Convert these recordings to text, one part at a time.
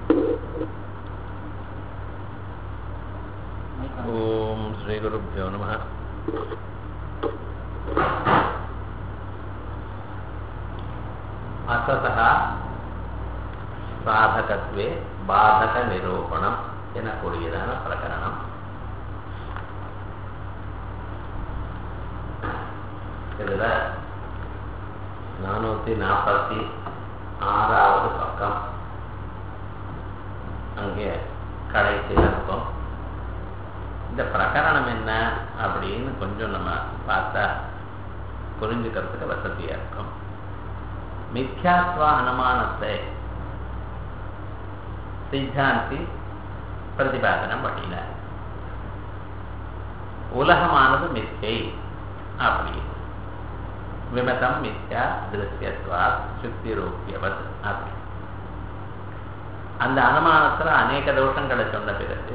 ஓம் ஸ்ரீ குருப்பியோ நம அசதா சாதகத்வே பாதக நிரூபணம் எனக்கூடியதான பிரகரணம் இதுல நானூத்தி நாற்பத்தி ஆறாவது பக்கம் அங்கே கடைசியில் இருக்கும் இந்த பிரகரணம் என்ன அப்படின்னு கொஞ்சம் நம்ம பார்த்தா புரிஞ்சுக்கிறதுக்கு வசதியா இருக்கும் மித்யாத்வ அனுமானத்தை சித்தாந்தி பிரதிபாதனம் பண்ணினார் உலகமானது மித்யை அப்படி விமதம் மித்யா திருஷ்யத்வா சுக்தி ரூபியவத் அப்படி அந்த அனுமானத்துல அநேக தோஷங்களை சொன்ன பிறகு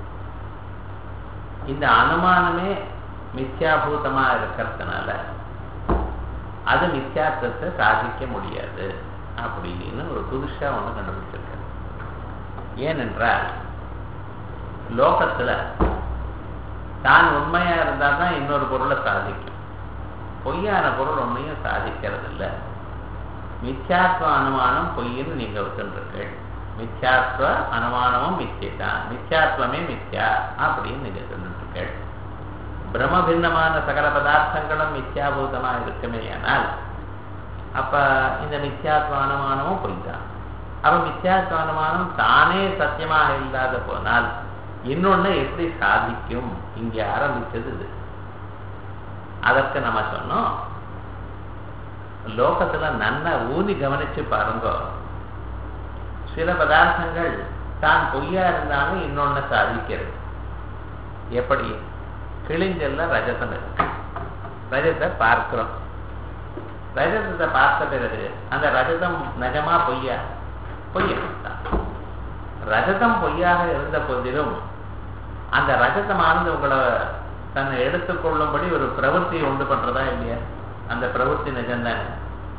இந்த அனுமானமே மித்யாபூதமா இருக்கிறதுனால அது மித்யார்த்தத்தை சாதிக்க முடியாது அப்படின்னு ஒரு புதுசா ஒண்ணு கண்டுபிடிச்சிருக்க ஏனென்றால் லோகத்துல தான் உண்மையா இருந்தா தான் இன்னொரு பொருளை சாதிக்கும் பொய்யான பொருள் ஒன்றையும் சாதிக்கிறது இல்லை மித்யாத்வ அனுமானம் பொய்ன்னு நீங்க வச்சுருக்கீர்கள் மித்யாத்வ அனுமானமும் மித்தியை தான் மித்யாத்வமே மித்யா அப்படின்னு நீங்க சொல்லிட்டுருக்கள் பிரம்ம பின்னமான சகல பதார்த்தங்களும் மித்யாபூதமா இருக்குமே ஆனால் அப்ப இந்த மித்யாத்வ அனுமானமும் பொய் தான் அப்ப மித்யாத்வ அனுமானம் தானே சத்தியமாக இல்லாத போனால் இன்னொன்னு எப்படி சாதிக்கும் இங்க ஆரம்பிச்சது இது அதற்கு நம்ம சொன்னோம் லோகத்துல நன்னா ஊதி கவனிச்சு பாருங்க சில பதார்த்தங்கள் தான் பொய்யா இருந்தாலும் இன்னொன்னு சாதிக்கிறது எப்படி கிழிஞ்சல்ல ரஜதம் இருக்கு ரஜத்தை பார்க்கிறோம் ரஜதத்தை பார்த்த பிறகு அந்த ரஜதம் நிஜமா பொய்யா பொய்யா ரஜதம் பொய்யாக இருந்த போதிலும் அந்த ரஜதமானது உங்களை தன்னை எடுத்துக்கொள்ளும்படி ஒரு பிரவൃத்தி உண்டு பண்றதா இல்லையா அந்த பிரவൃத்தி நிஜம்தானே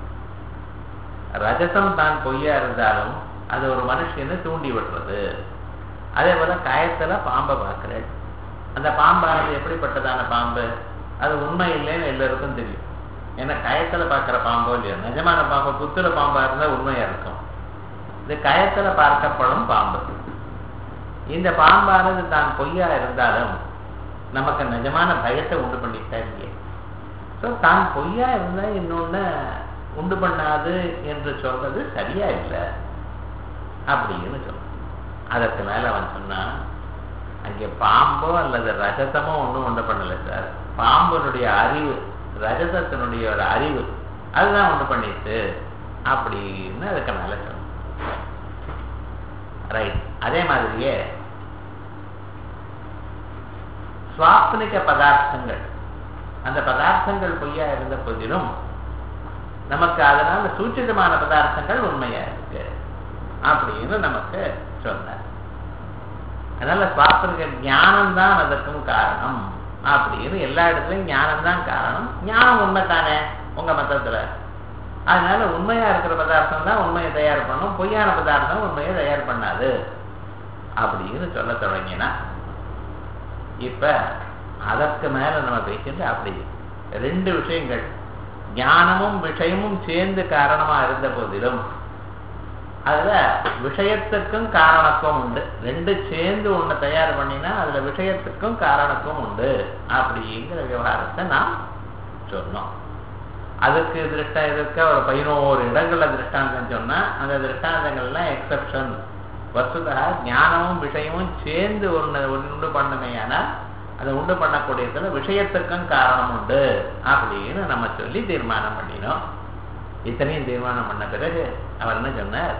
ரஜதம் தான் பொய்யா இருந்தாலும் அது ஒரு மனுஷனை தூண்டி விடுறது அதே போல காயத்துல பாம்பை பார்க்கிறேன் அந்த பாம்பானது எப்படிப்பட்டதான பாம்பு அது உண்மை இல்லைன்னு எல்லாருக்கும் தெரியும் ஏன்னா கயத்துல பார்க்கிற பாம்போ இல்லையோ நிஜமான பாம்பு புத்துல பாம்பா இருந்தா உண்மையா இருக்கும் இது கயத்துல பார்க்கப்படும் பாம்பு இந்த பாம்பானது தான் பொய்யா இருந்தாலும் நமக்கு நிஜமான பயத்தை உண்டு பண்ணிட்டா இல்லையே ஸோ தான் பொய்யா இருந்தா இன்னொன்னு உண்டு பண்ணாது என்று சொல்றது சரியா இல்லை அப்படின்னு சொல்ல அதற்கு மேல அவன் சொன்னான் அங்கே பாம்போ அல்லது ரஜதமோ ஒன்றும் உண்டு பண்ணல சார் பாம்பனுடைய அறிவு ரஜதத்தினுடைய ஒரு அறிவு அதுதான் உண்டு பண்ணிட்டு அப்படின்னு அதுக்கு மேல சொன்ன ரைட் அதே மாதிரியே சுவாப்னிக பதார்த்தங்கள் அந்த பதார்த்தங்கள் பொய்யா இருந்த போதிலும் நமக்கு அதனால சூச்சிதமான பதார்த்தங்கள் உண்மையா இருக்கு அப்படின்னு நமக்கு சொன்னார் அதனால சுவாசனிக ஞானம் தான் அதற்கும் காரணம் அப்படின்னு எல்லா இடத்துலயும் ஞானம் தான் காரணம் ஞானம் உண்மை தானே உங்க மதத்துல அதனால உண்மையா இருக்கிற பதார்த்தம் தான் உண்மையை தயார் பண்ணும் பொய்யான பதார்த்தம் உண்மையை தயார் பண்ணாது அப்படின்னு சொல்ல தொடங்கினா இப்ப அதற்கு மேல நம்ம பேசிட்டு அப்படி ரெண்டு விஷயங்கள் ஞானமும் விஷயமும் சேர்ந்து காரணமா இருந்த போதிலும் அதுல விஷயத்துக்கும் காரணத்துவம் உண்டு ரெண்டு சேர்ந்து ஒண்ணு தயார் பண்ணினா அதுல விஷயத்துக்கும் காரணத்துவம் உண்டு அப்படிங்கிற விவகாரத்தை நாம் சொன்னோம் அதுக்கு திருஷ்டா இருக்க ஒரு பதினோரு இடங்கள்ல திருஷ்டாந்தம் சொன்னா அந்த திருஷ்டாந்தங்கள்லாம் எக்ஸப்ஷன் வசுதா ஞானமும் விஷயமும் சேர்ந்து ஒன்று உண்டு பண்ணுமையானா அதை உண்டு பண்ணக்கூடியதுல விஷயத்துக்கும் காரணம் உண்டு அப்படின்னு நம்ம சொல்லி தீர்மானம் பண்ணினோம் இத்தனையும் தீர்மானம் பண்ண பிறகு அவர் என்ன சொன்னார்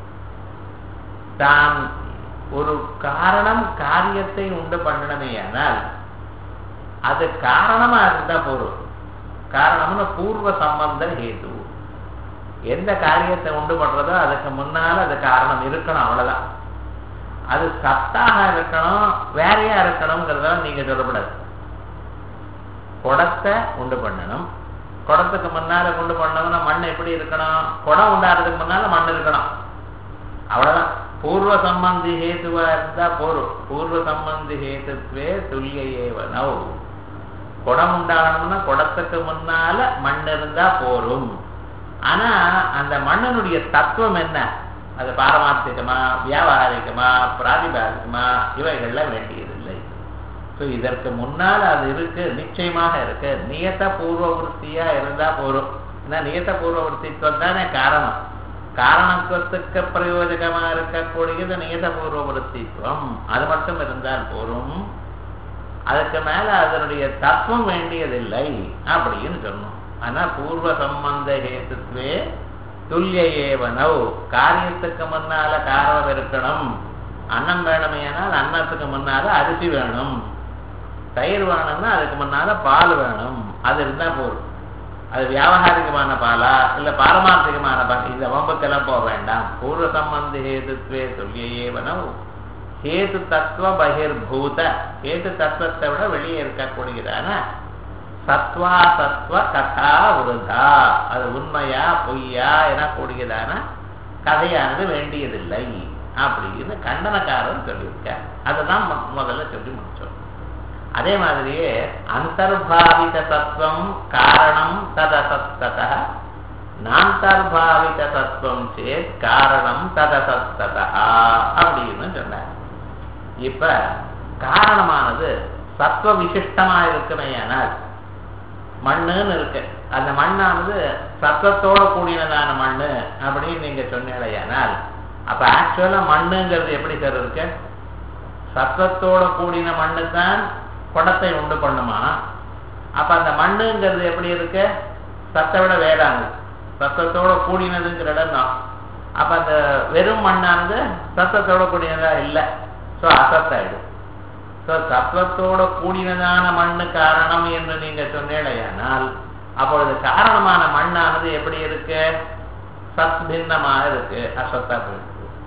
தான் ஒரு காரணம் காரியத்தை உண்டு பண்ணணுமேயானால் அது காரணமா இருந்தா போதும் காரணம்னு பூர்வ சம்பந்த ஹேது எந்த காரியத்தை உண்டு பண்றதோ அதுக்கு முன்னால அது காரணம் இருக்கணும் அவ்வளவுதான் அது சத்தாக இருக்கணும் வேறையா இருக்கணுங்கிறத நீங்க சொல்லக்கூடாது குடத்தை உண்டு பண்ணணும் குடத்துக்கு முன்னால உண்டு பண்ணணும்னா மண் எப்படி இருக்கணும் குடம் உண்டாடுறதுக்கு முன்னால மண் இருக்கணும் அவ்வளவுதான் பூர்வ சம்பந்தி ஹேதுவா இருந்தா போரும் பூர்வ சம்பந்தி ஹேதுத்வே துல்லிய ஏவனவ் குடம் உண்டாகணும்னா குடத்துக்கு முன்னால மண் இருந்தா போரும் ஆனா அந்த மண்ணனுடைய தத்துவம் என்ன அது பாரமார்த்திகமா வியாபாரிகமா பிராதிபாரிகமா இவைகள்ல வேண்டியதில்லை ஸோ இதற்கு முன்னால் அது இருக்கு நிச்சயமாக இருக்கு நியத பூர்வ விற்த்தியா இருந்தா போரும் ஏன்னா நியத பூர்வ விற்த்தித்துவம் தானே காரணம் காரணத்துவத்துக்கு பிரயோஜகமா இருக்கக்கூடியது நியத பூர்வ விற்த்தித்துவம் அது மட்டும் இருந்தால் போரும் அதுக்கு மேல அதனுடைய தத்துவம் வேண்டியதில்லை அப்படின்னு சொன்னோம் ஆனா பூர்வ சம்பந்த ஹேத்துவே துல்லிய ஏவனவ் காரியத்துக்கு முன்னால காரணம் இருக்கணும் அன்னம் வேணுமேனால் அன்னத்துக்கு முன்னால அரிசி வேணும் தயிர் வேணும்னா அதுக்கு முன்னால பால் வேணும் அது இருந்தா போதும் அது வியாபகாரிகமான பாலா இல்ல பாரமார்த்திகமான பால் இந்த வம்புக்கெல்லாம் போக வேண்டாம் பூர்வ சம்பந்த ஹேதுத்வே துல்லிய ஏவனவ் ஹேது தத்துவ பகிர்பூத ஹேது தத்துவத்தை விட வெளியே இருக்கக்கூடியதான சத்வா சத்வ கதா விருதா அது உண்மையா பொய்யா எனக்கூடியதான கதையானது வேண்டியதில்லை அப்படின்னு கண்டனக்காரன் சொல்லியிருக்க அதுதான் மு- முதல்ல சொல்லி முடிச்சோம் அதே மாதிரியே அந்தர்பாவித தத்துவம் காரணம் ததசத்தத நாந்தர்பாவித தத்துவம் சேத் காரணம் ததசத்தத அப்படின்னு சொன்னார் இப்ப காரணமானது சத்துவ விசிஷ்டமா இருக்குமேயானால் மண்ணுன்னு இருக்கு அந்த மண்ணானது சத்தத்தோட கூடினதான மண்ணு அப்படின்னு நீங்க சொன்னீங்களேயானால் அப்ப ஆக்சுவலா மண்ணுங்கிறது எப்படி சார் இருக்கு சத்தத்தோட கூடின மண்ணு தான் குடத்தை உண்டு பண்ணுமா அப்ப அந்த மண்ணுங்கிறது எப்படி இருக்கு சத்தை விட வேறானது சத்தத்தோட கூடினதுங்கிற இடம் தான் அப்ப அந்த வெறும் மண்ணானது சத்தத்தோட கூடினதா இல்லை ஸோ அசத்தாயிடும் ஸோ தத்துவத்தோட கூடினதான மண்ணு காரணம் என்று நீங்க சொன்னீங்களேயானால் அப்பொழுது காரணமான மண்ணானது எப்படி இருக்கு சத் பின்னமாக இருக்கு அசத்தா போயிருக்கு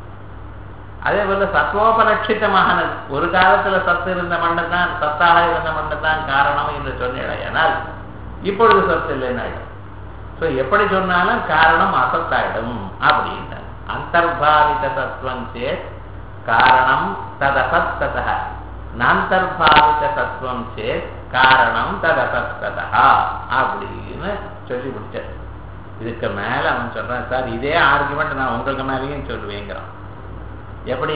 அதே போல சத்வோபலட்சிதமானது ஒரு காலத்துல சத்து இருந்த மண்ணு தான் சத்தாக இருந்த மண்ணு தான் காரணம் என்று சொன்னீங்களேயானால் இப்பொழுது சத்து இல்லைன்னு ஆயிடும் ஸோ எப்படி சொன்னாலும் காரணம் அசத்தாயிடும் அப்படின்னு அந்தர்பாவித தத்துவம் சேத் காரணம் ததசத்தத நாந்தர்பாவித தத்துவம் சேத் காரணம் ததசத்தத அப்படின்னு சொல்லி முடிச்சார் இதுக்கு மேல அவன் சொல்றான் சார் இதே ஆர்குமெண்ட் நான் உங்களுக்கு மேலேயும் சொல்லுவேங்கிறான் எப்படி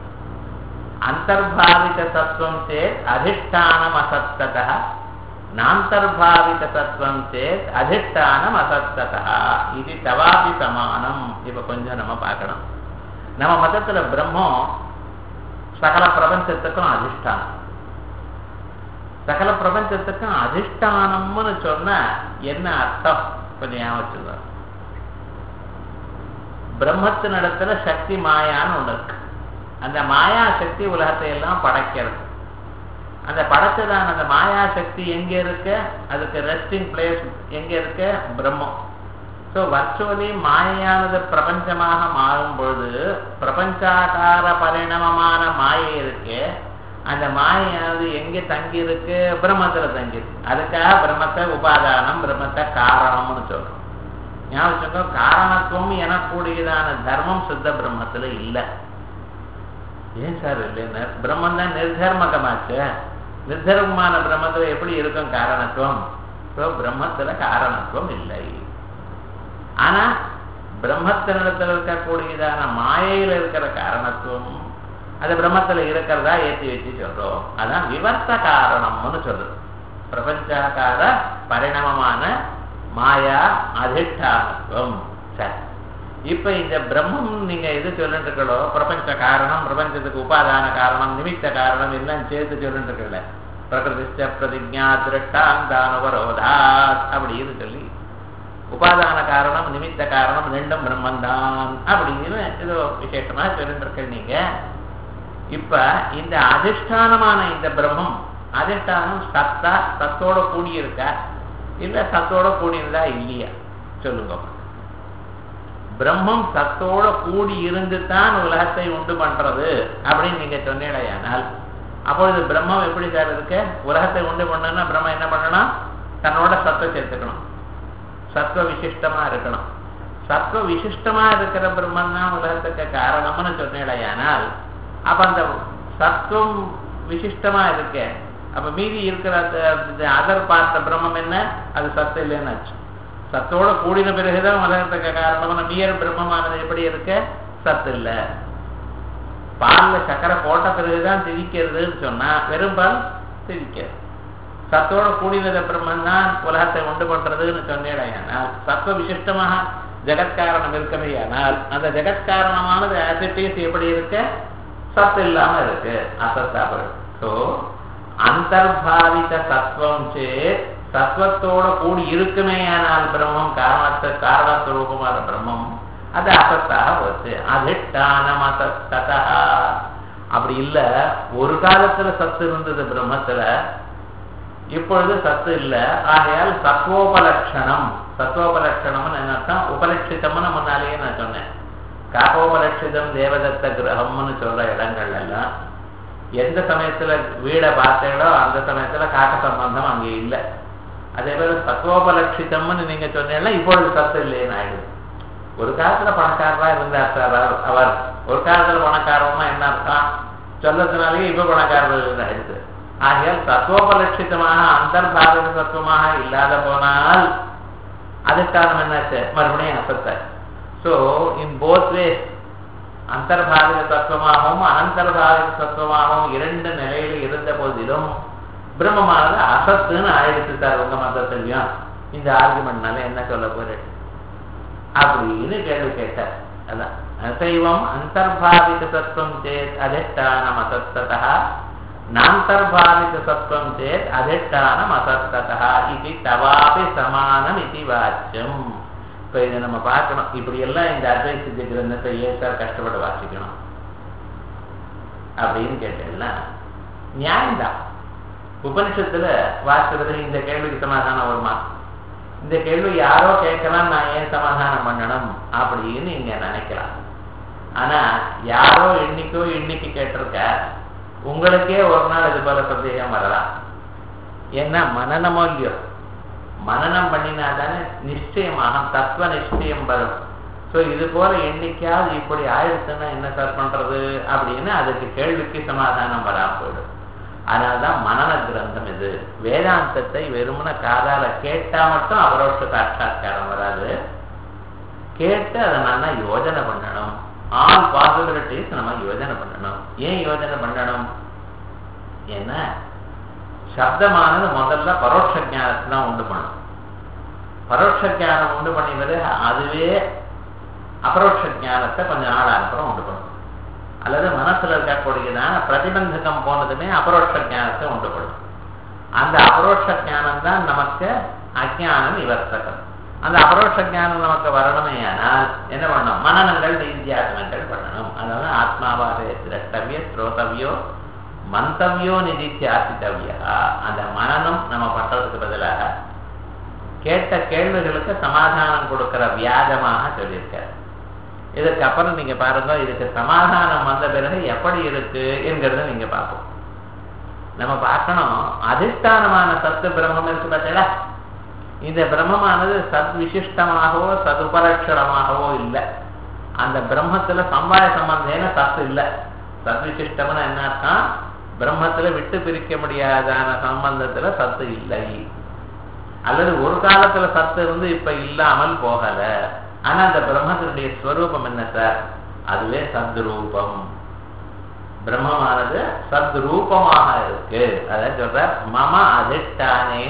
அந்தர்பாவித தத்துவம் சேத் அதிஷ்டானம் அசத்தத நாந்தர்பாவித தத்துவம் சேத் அதிஷ்டானம் அசத்தத இது தவாபி சமானம் இப்ப கொஞ்சம் நம்ம பார்க்கணும் நம்ம மதத்துல பிரம்மம் சகல பிரபஞ்சத்துக்கும் அதிஷ்டானம் சகல பிரபஞ்சத்துக்கும் அதிஷ்டானம்னு சொன்னா என்ன அர்த்தம் கொஞ்சம் ஞாபகம் வச்சுக்கோ. பிரம்மத்தினிடத்துல சக்தி மாயான்னு ஒண்ணு இருக்கு அந்த மாயா சக்தி உலகத்தை எல்லாம் படைக்கிறது அந்த படைச்சதான அந்த மாயா சக்தி எங்க இருக்கு அதுக்கு ரெஸ்டிங் பிளேஸ் எங்க இருக்கு பிரம்மம் ஸோ வர்ச்சுவலி மாயையானது பிரபஞ்சமாக மாறும் பொழுது பிரபஞ்சாகார பரிணமமான மாயை இருக்கு அந்த மாயையானது எங்க தங்கி இருக்கு பிரம்மத்துல தங்கி இருக்கு அதுக்காக பிரம்மத்தை உபாதானம் பிரம்மத்தை காரணம்னு சொல்றோம் ஞாபகம் வச்சுக்கோ, காரணத்துவம் எனக்கூடியதான தர்மம் சுத்த பிரம்மத்துல இல்லை ஏன் சார் இல்லைன்னு பிரம்மன் தான் நிர்தர்மகமாச்சு நிர்தர்மமான பிரம்மத்துல எப்படி இருக்கும் காரணத்துவம் ஸோ பிரம்மத்துல காரணத்துவம் இல்லை ஆனா பிரம்மத்தினிடத்தில் இருக்கக்கூடியதான மாயையில் இருக்கிற காரணத்துவம் அது பிரம்மத்துல இருக்கிறதா ஏற்றி வச்சு சொல்றோம் அதான் விவர்த்த காரணம்னு சொல்றது பிரபஞ்சாகார பரிணாமமான மாயா அதிஷ்டானத்துவம் சரி இப்ப இந்த பிரம்மம் நீங்க எது சொல்லிட்டு இருக்கோ பிரபஞ்ச காரணம் பிரபஞ்சத்துக்கு உபாதான காரணம் நிமித்த காரணம் எல்லாம் சேர்த்து சொல்லிட்டு இருக்கல பிரகிருதிஷ்ட பிரதிஜா திருஷ்டாந்தானுபரோதாத் அப்படின்னு சொல்லி உபாதான காரணம் நிமித்த காரணம் ரெண்டும் பிரம்மந்தான் அப்படின்னு ஏதோ விசேஷமா சொல்லிட்டு இருக்க நீங்க இப்ப இந்த அதிஷ்டானமான இந்த பிரம்மம் அதிஷ்டானம் சத்தா சத்தோட கூடியிருக்கா இல்ல சத்தோட கூடியிருந்தா இல்லையா சொல்லுங்க பிரம்மம் சத்தோட கூடி இருந்து தான் உலகத்தை உண்டு பண்றது அப்படின்னு நீங்க சொன்னீடையானால் அப்பொழுது பிரம்மம் எப்படி சார் இருக்கு உலகத்தை உண்டு பண்ணணும்னா பிரம்மம் என்ன பண்ணணும் தன்னோட சத்தை சேர்த்துக்கணும் சத்துவ விசிஷ்டமா இருக்கணும் சத்துவ விசிஷ்டமா இருக்கிற பிரம்மன் தான் உலகத்துக்கு காரணம்னு சொன்னேடையானால் அப்ப அந்த சத்துவம் விசிஷ்டமா இருக்க அப்ப மீதி இருக்கிற அதர் பார்த்த பிரம்மம் என்ன அது சத்து இல்லைன்னு ஆச்சு சத்தோட கூடின பிறகுதான் உலகத்துக்கு காரணமான நீர் பிரம்மமானது எப்படி இருக்க சத்து இல்ல பால்ல சக்கரை போட்ட பிறகுதான் திரிக்கிறதுன்னு சொன்னா வெறும் பால் திரிக்கிறது சத்தோட கூடினத பிரம்மன் தான் உலகத்தை உண்டு பண்றதுன்னு சொன்னேடையானால் சத்துவ விசிஷ்டமாக ஜெகத்காரணம் இருக்கவையானால் அந்த ஜெகத்காரணமானது ஆசிட்டிஸ் எப்படி இருக்க சத்து இல்லாம இருக்கு அசத்தா ஸோ அந்தர்பாவித சத்துவம் சேத் சத்வத்தோட கூடி இருக்குமேயானால் பிரம்மம் காரணத்து காரணஸ்வரூபமான பிரம்மம் அது அசத்தாக போச்சு அதிஷ்டானம் அசத்ததா அப்படி இல்ல ஒரு காலத்துல சத்து இருந்தது பிரம்மத்துல இப்பொழுது சத்து இல்ல ஆகையால் சத்வோபலட்சணம் சத்வோபலட்சணம்னு என்ன அர்த்தம் உபலட்சிதம்னு முன்னாலேயே நான் சொன்னேன் காகோபலட்சிதம் தேவதத்த கிரகம்னு சொல்ற இடங்கள் எல்லாம் எந்த சமயத்துல வீடை பார்த்தீங்களோ அந்த சமயத்துல காக்க சம்பந்தம் அங்கே இல்லை அதே போல சத்வோபலட்சிதம்னு நீங்க சொன்னீங்கன்னா இப்பொழுது சத்து இல்லைன்னு ஆயிடுது ஒரு காலத்துல பணக்காரரா இருந்தார் சார் அவர் ஒரு காலத்துல பணக்காரமா என்ன அர்த்தம் சொல்லத்தினாலேயே இப்ப பணக்காரர்கள் ஆயிடுது ஆகையால் தத்துவோபலட்சிதமாக அந்தர்பாரத தத்துவமாக இல்லாத போனால் அதுக்கான என்னாச்சு மறுபடியும் அசத்த ஸோ இன் போத் வேஸ் அந்தர்பாரத தத்துவமாகவும் அனந்தர்பாரத தத்துவமாகவும் இரண்டு நிலையில இருந்த போதிலும் பிரம்மமானது அசத்துன்னு ஆயிடுச்சு சார் உங்க மதத்திலையும் இந்த ஆர்குமெண்ட்னால என்ன சொல்ல போறேன் அப்படின்னு கேள்வி கேட்டார் அதான் அசைவம் அந்தர்பாவித தத்துவம் சேத் அதிஷ்டானம் அசத்ததா நாந்தர்பாவித சத்வம் சேத் அதிஷ்டானம் அசத்ததா இது தவாபி சமானம் இது வாச்சியம் இப்போ இதை நம்ம பார்க்கணும் இப்படி எல்லாம் இந்த அத்வைசித்த கிரந்தத்தை ஏன் சார் கஷ்டப்பட்டு வாசிக்கணும் அப்படின்னு கேட்டேன்னா நியாயம்தான் உபனிஷத்துல வாசிக்கிறது இந்த கேள்விக்கு சமாதானம் வருமா இந்த கேள்வி யாரோ கேட்கலாம் நான் ஏன் சமாதானம் பண்ணணும் அப்படின்னு நீங்க நினைக்கலாம் ஆனா யாரோ இன்னைக்கோ இன்னைக்கு கேட்டிருக்க உங்களுக்கே ஒரு நாள் இது போல சந்தேகம் வரலாம் ஏன்னா மனநமோ இல்லையோ மனநம் பண்ணினா தானே நிச்சயமாக தத்துவ நிச்சயம் வரும் ஸோ இது போல என்னைக்காவது இப்படி ஆயிடுச்சுன்னா என்ன சார் பண்றது அப்படின்னு அதுக்கு கேள்விக்கு சமாதானம் வராம போயிடும் அதனால்தான் மனன கிரந்தம் இது வேதாந்தத்தை வெறுமன காதால கேட்டா மட்டும் அபரோஷ சாட்சா்காரம் வராது கேட்டு அதை நல்லா யோஜனை பண்ணணும் ஆல் பாசிபிலிட்டிஸ் நம்ம யோஜனை பண்ணணும் ஏன் யோஜனை பண்ணணும் ஏன்னா சப்தமானது முதல்ல பரோட்ச ஜானத்தை தான் உண்டு பண்ணும் பரோட்ச ஜானம் உண்டு பண்ணிவது அதுவே அபரோட்ச ஜானத்தை கொஞ்சம் நாள் அப்புறம் உண்டு பண்ணும் அல்லது மனசுல இருக்கக்கூடியதான பிரதிபந்தகம் போனதுமே அபரோட்ச ஜானத்தை உண்டு பண்ணும் அந்த அபரோட்ச ஜானம் தான் நமக்கு அஜானம் நிவர்த்தகம் அந்த அபரோட்ச ஜானம் நமக்கு வரணுமே ஆனால் என்ன பண்ணணும் மனநங்கள் நிதித்தியாசனங்கள் பண்ணணும் அதனால ஆத்மாவாதே திரட்டவிய ஸ்ரோதவியோ மந்தவியோ நிதித்தியாசித்தவியா அந்த மனநம் நம்ம பண்றதுக்கு பதிலாக கேட்ட கேள்விகளுக்கு சமாதானம் கொடுக்கிற வியாஜமாக சொல்லியிருக்காரு இதுக்கப்புறம் நீங்க பாருங்க இதுக்கு சமாதானம் வந்த பிறகு எப்படி இருக்கு என்கிறத நீங்க பார்ப்போம் நம்ம பார்க்கணும் அதிஷ்டானமான சத்து பிரம்மம் இருக்கு பார்த்தீங்களா இந்த பிரம்மமானது சத் விசிஷ்டமாகவோ சதுபலட்சணமாகவோ இல்லை அந்த பிரம்மத்துல சம்பாய சம்பந்தேன சத்து இல்லை சத் விசிஷ்டம்னு என்ன அர்த்தம் பிரம்மத்துல விட்டு பிரிக்க முடியாதான சம்பந்தத்துல சத்து இல்லை அல்லது ஒரு காலத்துல சத்து இருந்து இப்ப இல்லாமல் போகல ஆனா அந்த பிரம்மத்தினுடைய ஸ்வரூபம் என்ன சார் அதுவே சத்ரூபம் பிரம்மமானது சத்ரூபமாக இருக்கு அதான் சொல்ற மம அதிஷ்டானே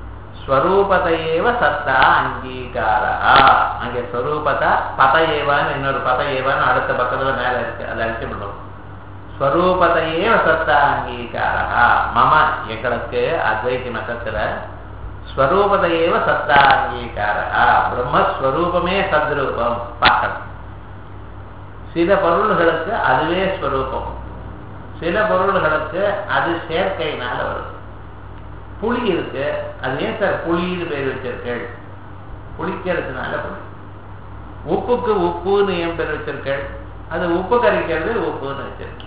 ஸ்வரூபதையேவ சத்தா அங்கீகாரா அங்கே ஸ்வரூபதா பதையேவான்னு இன்னொரு பதையேவான்னு அடுத்த பக்கத்துல மேல இருக்கு அதை அழிச்சு பண்ணுவோம் ஸ்வரூபதையேவ சத்தா அங்கீகாரா மம எங்களுக்கு அத்வைத்தி மதத்துல ஸ்வரூபதையேவ சத்தா அங்கீகாரா பிரம்மஸ்வரூபமே சத்ரூபம் பார்க்கணும் சில பொருள்களுக்கு அதுவே ஸ்வரூபம் சில பொருள்களுக்கு அது சேர்க்கையினால வரும் புளி இருக்கு அது ஏன் சார் புளின்னு பேர் வச்சிருக்கள் புளிக்கிறதுனால புளி உப்புக்கு உப்புன்னு ஏன் பேர் வச்சிருக்கள் அது உப்பு கரைக்கிறது உப்புன்னு வச்சிருக்கேன்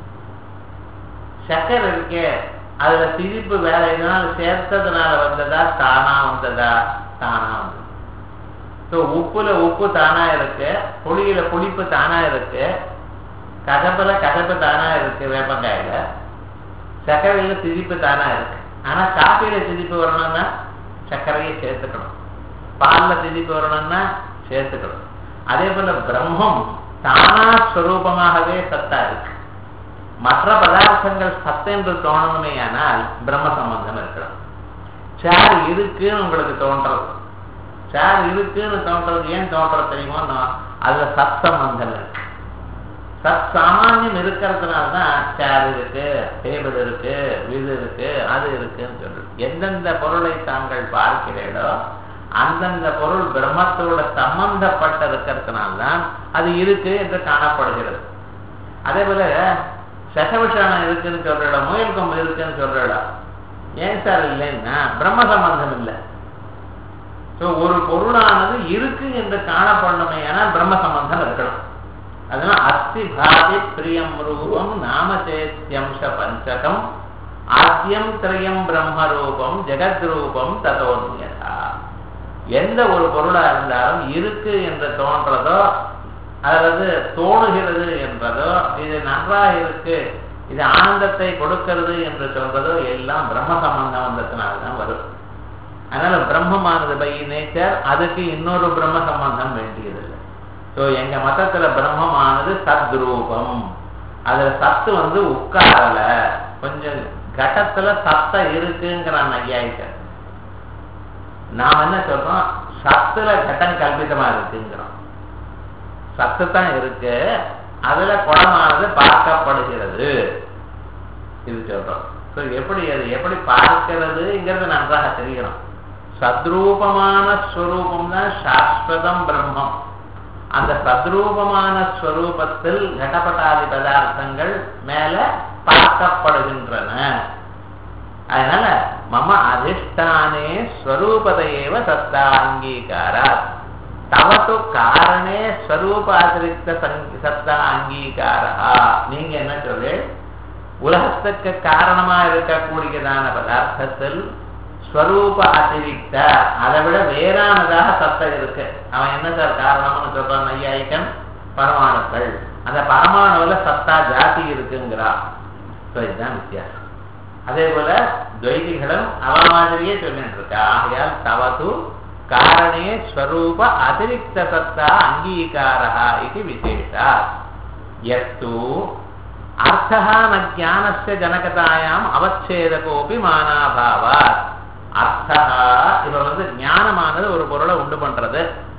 சக்கரை இருக்கே அதுல திரிப்பு வேற எதனால சேர்த்ததுனால வந்ததா தானா வந்ததா தானா வந்தது ஸோ உப்புல உப்பு தானா இருக்கு புளியில புளிப்பு தானா இருக்கு கசப்புல கசப்பு தானா இருக்கு வேப்பங்காயில சர்க்கரையில திதிப்பு தானா இருக்கு ஆனா காப்பியில திதிப்பு வரணும்னா சர்க்கரையை சேர்த்துக்கணும் பால்ல திதிப்பு வரணும்னா சேர்த்துக்கணும் அதே போல பிரம்மம் தானா ஸ்வரூபமாகவே சத்தா இருக்கு மற்ற பதார்த்தங்கள் சத்தென்று தோணணுமே ஆனால் பிரம்ம சம்பந்தம் இருக்கணும் சேர் இருக்குன்னு உங்களுக்கு தோன்றது சேர் இருக்குன்னு தோன்றது ஏன் தோன்றது தெரியுமோ நான் அதுல சத் சம்பந்தம் இருக்கு சத் சாமானியம் இருக்கிறதுனால தான் சேர் இருக்கு டேபிள் இருக்கு வீடு இருக்கு அது இருக்குன்னு சொல்றது எந்தெந்த பொருளை தாங்கள் பார்க்கிறீர்களோ அந்தந்த பொருள் பிரம்மத்தோட சம்பந்தப்பட்ட இருக்கிறதுனால தான் அது இருக்கு என்று காணப்படுகிறது அதே போல சசவிஷானம் இருக்குன்னு சொல்றா முயல் கொம்பு இருக்குன்னு சொல்றா ஏன் சார் இல்லைன்னா பிரம்ம சம்பந்தம் இல்லை ஸோ ஒரு பொருளானது இருக்கு என்று காணப்படணுமே ஆனால் பிரம்ம சம்பந்தம் இருக்கணும் அதனால அஸ்தி பாதி பிரியம் ரூபம் நாமச்சேத்தியம்ச பஞ்சகம் ஆத்தியம் திரியம் பிரம்ம ரூபம் ஜெகத் ரூபம் ததோன்யதா எந்த ஒரு பொருளா இருந்தாலும் இருக்கு என்று தோன்றதோ அல்லது தோணுகிறது என்பதோ இது நன்றாக இருக்கு இது ஆனந்தத்தை கொடுக்கிறது என்று சொல்றதோ எல்லாம் பிரம்ம சம்பந்தம் வந்ததுனால்தான் வரும் அதனால பிரம்மமானது பை நேச்சர் அதுக்கு இன்னொரு பிரம்ம சம்பந்தம் வேண்டியதில்லை ஸோ எங்க மதத்துல பிரம்மமானது சத்ரூபம் அதுல சத்து வந்து உட்காரல கொஞ்சம் கட்டத்துல சத்த இருக்குங்கிறான் ஐயாயிட்ட நாம் என்ன சொல்றோம் சத்துல கட்டம் கல்பிதமா இருக்குங்கிறோம் சத்து தான் இருக்கு அதுல குடமானது பார்க்கப்படுகிறது இது சொல்றோம் ஸோ எப்படி அது எப்படி பார்க்கிறதுங்கிறது நன்றாக தெரியணும் சத்ரூபமான ஸ்வரூபம் தான் சாஸ்வதம் பிரம்மம் அந்த சத்ரூபமான ஸ்வரூபத்தில் கடப்பட்டாதி பதார்த்தங்கள் மேல பார்க்கப்படுகின்றன அதனால மம அதிஷ்டானே ஸ்வரூபதையேவ சத்தா அங்கீகாராத் தவத்து காரணே ஸ்வரூபாதிரிக்த சத்தா அங்கீகாரா நீங்க என்ன சொல்லு உலகத்துக்கு காரணமா இருக்கக்கூடியதான பதார்த்தத்தில் ஸ்வரூப அதிரிக்த அதை விட வேறானதாக சத்தம் இருக்கு அவன் என்ன சார் காரணம்னு சொல்றான் ஐயாயிக்கன் பரமாணுக்கள் அந்த பரமாணுல சத்தா ஜாதி இருக்குங்கிறா இதுதான் வித்தியாசம் அதே போல துவைதிகளும் அவ மாதிரியே சொல்லிட்டு இருக்கா ஆகையால் தவது காரணே ஸ்வரூப அதிரிக்த சத்தா அங்கீகாரா இது விசேஷா எத்து அர்த்தா ந ஜானஸ்ய ஜனகதாயாம் அவச்சேதகோபி மானாபாவாத் அர்த்தா இப்ப வந்து ஞானமானது ஒரு பொருளை உண்டு பண்றது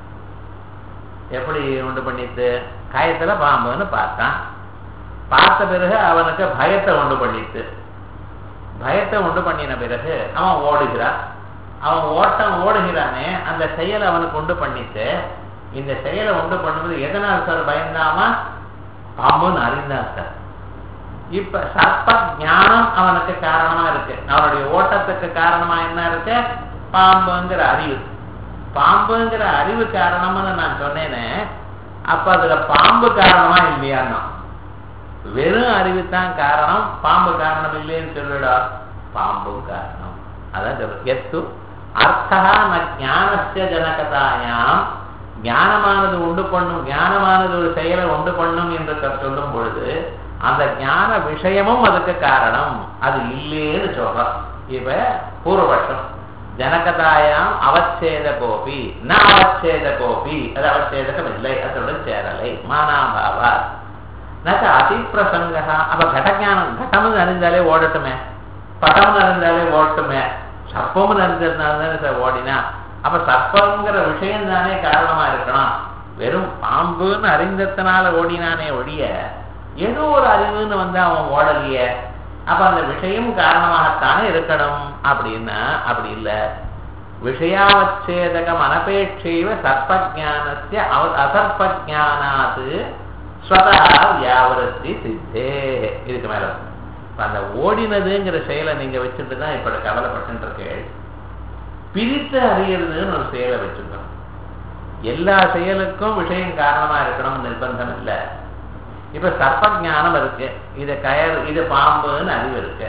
எப்படி உண்டு பண்ணிட்டு காயத்துல பாம்புன்னு பார்த்தான் பார்த்த பிறகு அவனுக்கு பயத்தை உண்டு பண்ணிட்டு பயத்தை உண்டு பண்ணின பிறகு அவன் ஓடுகிறான் அவன் ஓட்டம் ஓடுகிறானே அந்த செயலை அவனுக்கு உண்டு பண்ணிட்டு இந்த செயலை உண்டு பண்ணுவது எதனால் சார் பயந்தாமா பாம்புன்னு அறிந்தான் சார் இப்ப சர்ப்ப ஞானம் அவனுக்கு காரணமா இருக்கு அவனுடைய ஓட்டத்துக்கு காரணமா என்ன இருக்கு பாம்புங்கிற அறிவு பாம்புங்கிற அறிவு காரணம்னு நான் சொன்னேனே அப்ப அதுல பாம்பு காரணமா இல்லையான்னா வெறும் அறிவு தான் காரணம் பாம்பு காரணம் இல்லைன்னு சொல்லிடா பாம்பும் காரணம் அதான் சொல்ற எத்து அர்த்தா ந ஞானஸ்ய ஜனகதாயாம் ஞானமானது உண்டு பண்ணும் ஞானமானது ஒரு செயலை உண்டு பண்ணும் என்று சொல்லும் பொழுது அந்த ஞான விஷயமும் அதுக்கு காரணம் அது இல்லேன்னு சொல்றோம் இப்ப பூர்வபட்சம் ஜனகதாயாம் அவச்சேத கோபி ந அவச்சேத கோபி அது அவச்சேதகம் இல்லை அதனுடன் சேரலை மானாபாவா நச்ச அதிப்பிரசங்கா அப்ப கடஞானம் கடம்னு அறிந்தாலே ஓடட்டுமே படம்னு அறிந்தாலே ஓடட்டுமே சர்ப்பம்னு அறிஞ்சதுனால தானே சார் ஓடினா அப்ப சர்ப்பங்கிற விஷயம் தானே காரணமா இருக்கணும் வெறும் பாம்புன்னு அறிந்ததுனால ஓடினானே ஒழிய ஏதோ ஒரு அறிவுன்னு வந்து அவன் ஓடலையே அப்ப அந்த விஷயம் காரணமாகத்தானே இருக்கணும் அப்படின்னா அப்படி இல்லை விஷயாவச்சேதகம் அனபேட்சைவ சர்ப்பஜானஸ்ய அசர்ப்பஜானாது ஸ்வதா வியாபரத்தி சித்தே இதுக்கு மேல அந்த ஓடினதுங்கிற செயலை நீங்க வச்சுட்டு தான் இப்ப கவலைப்பட்டு இருக்கேள் பிரித்து அறியறதுன்னு ஒரு செயலை வச்சுக்கணும் எல்லா செயலுக்கும் விஷயம் காரணமா இருக்கணும் நிர்பந்தம் இல்லை இப்ப சர்ப்ப ஞானம் இருக்கு இது கயர் இது பாம்புன்னு அறிவு இருக்கு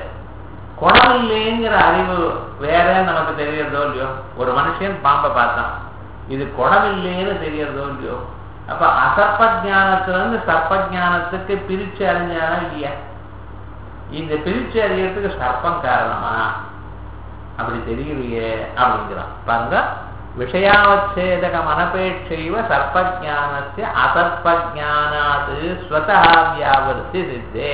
குணம் இல்லைங்கிற அறிவு வேற நமக்கு தெரியறதோ இல்லையோ ஒரு மனுஷன் பாம்பை பார்த்தான் இது குடம் இல்லைன்னு தெரியறதோ இல்லையோ அப்ப அசர்ப்ப ஞானத்துல இருந்து சர்ப்ப ஞானத்துக்கு பிரிச்சு அறிஞ்சானா இல்லையா இந்த பிரிச்சு அறியறதுக்கு சர்ப்பம் காரணமா அப்படி தெரியலையே அப்படிங்கிறான் பாருங்க விஷயாவச்சேதகம் அனபேட்சைவ சர்ப்பஜானஸ்ய அசர்ப்பஜானாது ஸ்வதா வியாவர்த்தி சித்தே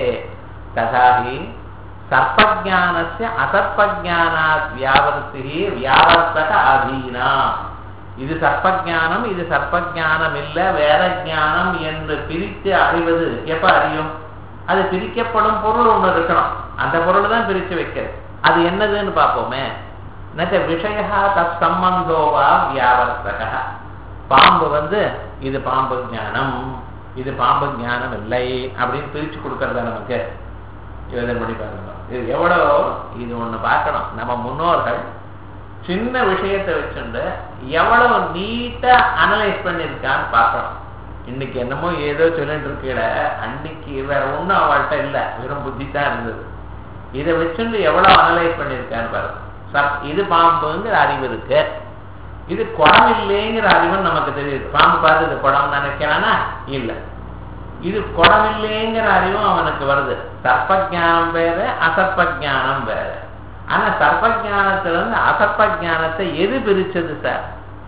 ததாஹி சர்ப்பஜானஸ்ய அசர்ப்பஜானாத் வியாவர்த்தி வியாவர்த்தக அதீனா இது சர்ப்பஜானம் இது சர்ப்பஜானம் இல்ல வேற ஞானம் என்று பிரித்து அறிவது எப்ப அறியும் அது பிரிக்கப்படும் பொருள் ஒண்ணு இருக்கணும் அந்த பொருள் தான் பிரிச்சு வைக்கிறது அது என்னதுன்னு பார்ப்போமே நச்ச விஷயா தத் சம்பந்தோவா வியாவர்த்தக பாம்பு வந்து இது பாம்பு ஞானம் இது பாம்பு ஞானம் இல்லை அப்படின்னு பிரிச்சு கொடுக்கறதா நமக்கு யோசனை பண்ணி பாருங்க இது எவ்வளோ இது ஒண்ணு பார்க்கணும் நம்ம முன்னோர்கள் சின்ன விஷயத்தை வச்சுட்டு எவ்வளவு நீட்டா அனலைஸ் பண்ணியிருக்கான்னு பார்க்கணும் இன்னைக்கு என்னமோ ஏதோ சொல்லிட்டு இருக்கீட அன்னைக்கு வேற ஒண்ணும் அவள்கிட்ட இல்லை வெறும் புத்தி தான் இருந்தது இதை வச்சுட்டு எவ்வளவு அனலைஸ் பண்ணியிருக்கான்னு பாருங்க சர் இது பாம்புங்கிற அறிவு இருக்கு இது குடம் இல்லைங்கிற அறிவும் நமக்கு தெரியுது பாம்பு பார்த்து இது குடம் நினைக்கிறானா இல்லை இது குடம் இல்லைங்கிற அறிவும் அவனுக்கு வருது சர்ப்பஜானம் வேற அசர்ப்பஜானம் வேற ஆனா சர்ப்பஜானத்துல இருந்து அசர்ப்பஜானத்தை எது பிரிச்சது சார்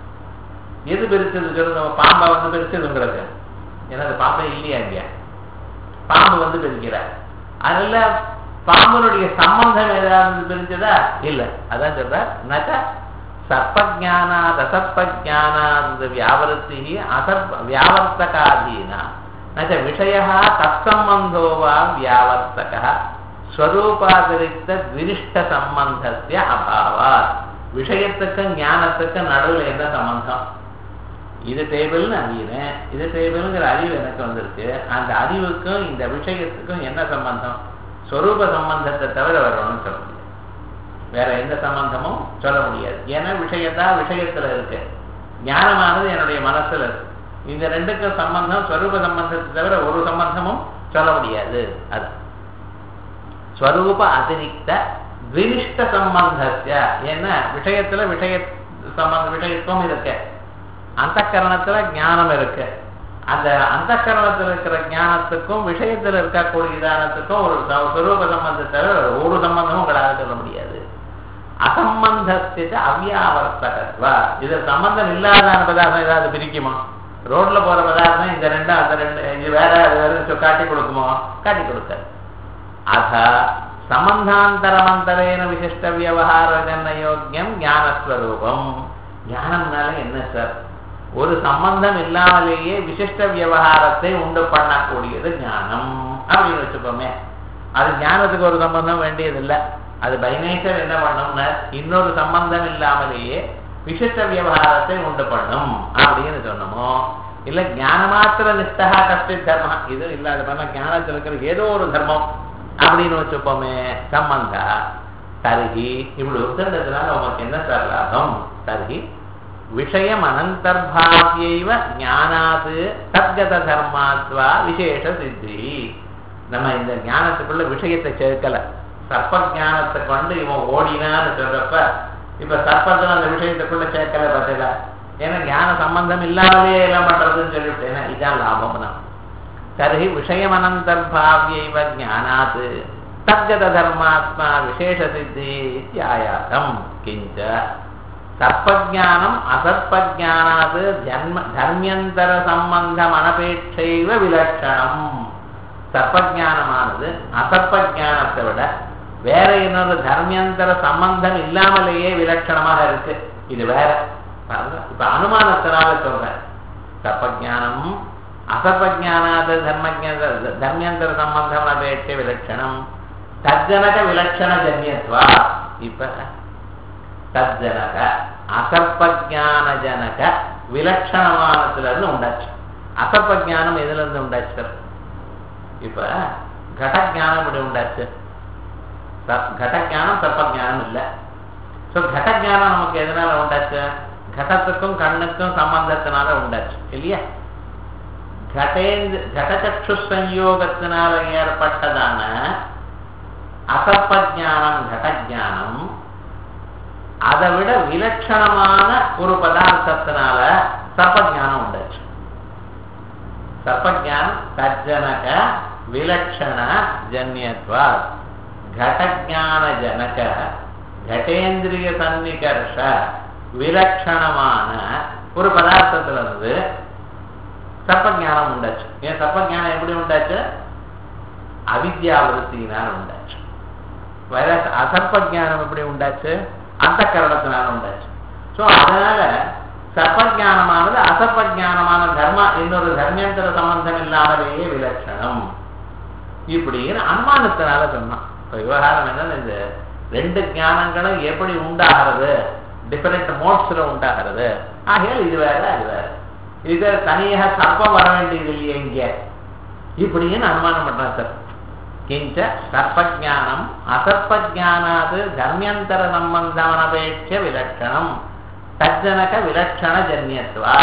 எது பிரிச்சது சொல்லுங்க பாம்பை வந்து பிரிச்சது உங்களுக்கு ஏன்னா அது பாம்பே இல்லையா இல்லையா பாம்பு வந்து பிரிக்கிற அதுல பாம்பனுடைய சம்பந்தம் ஏதாவது பிரிஞ்சதா இல்ல அதான் சொல்ற நச்ச சர்ப்பஜானாத் அசர்ப்பஜானாத் வியாவருத்தி அசர்ப்ப வியாவர்த்தகாதீனா நச்ச விஷய தத்சம்பந்தோ வா வியாவர்த்தக ஸ்வரூபாதிரிக்த விரிஷ்ட சம்பந்தத்திய அபாவாத் விஷயத்துக்கும் ஞானத்துக்கும் நடுவில் என்ன சம்பந்தம் இது டேபிள்னு அறியிறேன் இது டேபிள்ங்கிற அறிவு எனக்கு வந்திருக்கு அந்த அறிவுக்கும் இந்த விஷயத்துக்கும் என்ன சம்பந்தம் ஸ்வரூப சம்பந்தத்தை தவிர வேற ஒன்றும் சொல்ல முடியாது வேற எந்த சம்பந்தமும் சொல்ல முடியாது ஏன்னா விஷயத்தா விஷயத்துல இருக்கு ஞானமானது என்னுடைய மனசுல இருக்கு இந்த ரெண்டுக்கும் சம்பந்தம் ஸ்வரூப சம்பந்தத்தை தவிர ஒரு சம்பந்தமும் சொல்ல முடியாது அது ஸ்வரூப அதிரிக்த வினிஷ்ட சம்பந்தத்திய ஏன்னா விஷயத்துல விஷய சம்பந்த விஷயத்துவம் இருக்கு அந்த கரணத்துல ஞானம் இருக்கு அந்த அந்த கரணத்தில் இருக்கிற ஞானத்துக்கும் விஷயத்துல இருக்கக்கூடிய ஞானத்துக்கும் ஒரு ஸ்வரூப சம்பந்தத்தை ஒரு சம்பந்தமும் உங்களால் சொல்ல முடியாது அசம்பந்தஸ்தித அவ்யாவர்த்தகத்வா இது சம்பந்தம் இல்லாத பதார்த்தம் ஏதாவது பிரிக்குமா ரோட்ல போற பதார்த்தம் இந்த ரெண்டும் அந்த ரெண்டு இது வேற அது வேற காட்டி கொடுக்குமோ காட்டி கொடுக்காது அத சம்பந்தாந்தரமந்தரேன விசிஷ்ட வியவகார யோக்கியம் ஞானஸ்வரூபம் ஞானம்னால என்ன சார் ஒரு சம்பந்தம் இல்லாமலேயே விசிஷ்ட விவகாரத்தை உண்டு பண்ணக்கூடியது ஞானம் அப்படின்னு வச்சுக்கோமே அது ஞானத்துக்கு ஒரு சம்பந்தம் வேண்டியதில்லை அது பைநேச்சர் என்ன பண்ணும்னா இன்னொரு சம்பந்தம் இல்லாமலேயே விசிஷ்ட விவகாரத்தை உண்டு பண்ணும் அப்படின்னு சொன்னோமோ இல்ல ஞான மாத்திர நிஷ்டகா கஷ்ட தர்மம் இது இல்லாத பண்ண ஞானத்தில் இருக்கிற ஏதோ ஒரு தர்மம் அப்படின்னு வச்சுப்போமே சம்பந்தா தருகி இப்படி உத்தரதுனால உமக்கு என்ன சார் லாபம் தருகி விஷயம் அனந்தர்பாவியைவ ஞானாது தத்கத தர்மாத்வா விசேஷ சித்தி நம்ம இந்த ஞானத்துக்குள்ள விஷயத்தை சேர்க்கல சர்ப்ப ஞானத்தை கொண்டு இவன் ஓடினான்னு சொல்றப்ப இப்ப சர்ப்பத்துல அந்த விஷயத்துக்குள்ள சேர்க்கல பார்த்தல ஏன்னா ஞான சம்பந்தம் இல்லாமலே எல்லாம் பண்றதுன்னு சொல்லிவிட்டேன் இதான் லாபம் தான் தர்ஹி விஷயம் அனந்தர்பாவியைவ ஞானாத் தத்கத தர்மாத்மா விசேஷ சித்தி இத்தியாயாசம் கிஞ்ச சர்ப்பஜானம் அசர்ப்பஜானாது ஜன்ம தர்மியந்தர சம்பந்தம் அனபேட்சைவ விலட்சணம் சர்ப்பஜானமானது அசர்ப்பஜானத்தை விட வேற இன்னொரு தர்மியந்தர சம்பந்தம் இல்லாமலேயே விலட்சணமாக இருக்கு இது வேற இப்ப அனுமானத்தினால சொல்றேன் சர்ப்பஜானம் அசர்ப்பஜானாது தர்மஜான தர்மியந்தர சம்பந்தம் அபேட்சை விலட்சணம் தஜ்ஜனக விலட்சண ஜன்யத்வா இப்ப தஜ்ஜனக அசர்ப்பஜானஜனக விலட்சணமானத்துல இருந்து உண்டாச்சு அசர்ப்பஜானம் எதுல இருந்து உண்டாச்சு சார் இப்ப கடஜானம் இப்படி உண்டாச்சு கடஜானம் சர்ப்பஜானம் இல்லை ஸோ கடஜானம் நமக்கு எதனால உண்டாச்சு கடத்துக்கும் கண்ணுக்கும் சம்பந்தத்தினால உண்டாச்சு இல்லையா கடேந்து கடச்சக்ஷு சஞ்யோகத்தினால ஏற்பட்டதான அசர்ப்பஜானம் கடஜானம் அதை விட விலட்சணமான ஒரு பதார்த்தத்தினால சர்ப்பஜானம் உண்டாச்சு சர்ப்பஜானம் தஜ்ஜனக விலட்சண ஜன்யத்வா கடஜான ஜனக கடேந்திரிய சன்னிகர்ஷ விலட்சணமான ஒரு பதார்த்தத்துல இருந்து சர்ப்பஜானம் உண்டாச்சு ஏன் சர்ப்பஜானம் எப்படி உண்டாச்சு அவித்யாவிருத்தினால் உண்டாச்சு வேற அசர்ப்ப ஜானம் எப்படி உண்டாச்சு அந்த கரணத்தினால உண்டாச்சு ஸோ அதனால சர்ப்பஜானமானது அசர்ப்பஜானமான தர்ம இன்னொரு தர்மேந்திர சம்பந்தம் இல்லாமலேயே விலட்சணம் இப்படின்னு அனுமானத்தினால சொன்னான் இப்போ விவகாரம் என்னன்னு இந்த ரெண்டு ஞானங்களும் எப்படி உண்டாகிறது டிஃபரெண்ட் மோட்ஸ்ல உண்டாகிறது ஆகையால் இது வேற அது வேற இது தனியாக சர்ப்பம் வர வேண்டியது இல்லையே இங்க இப்படின்னு அனுமானம் பண்றான் சார் கிஞ்ச சர்ப்பஜானம் அசர்ப்பஜானாது தர்மியந்தர சம்பந்தமனபேட்ச விலட்சணம் தஜ்ஜனக விலட்சண ஜன்யத்வா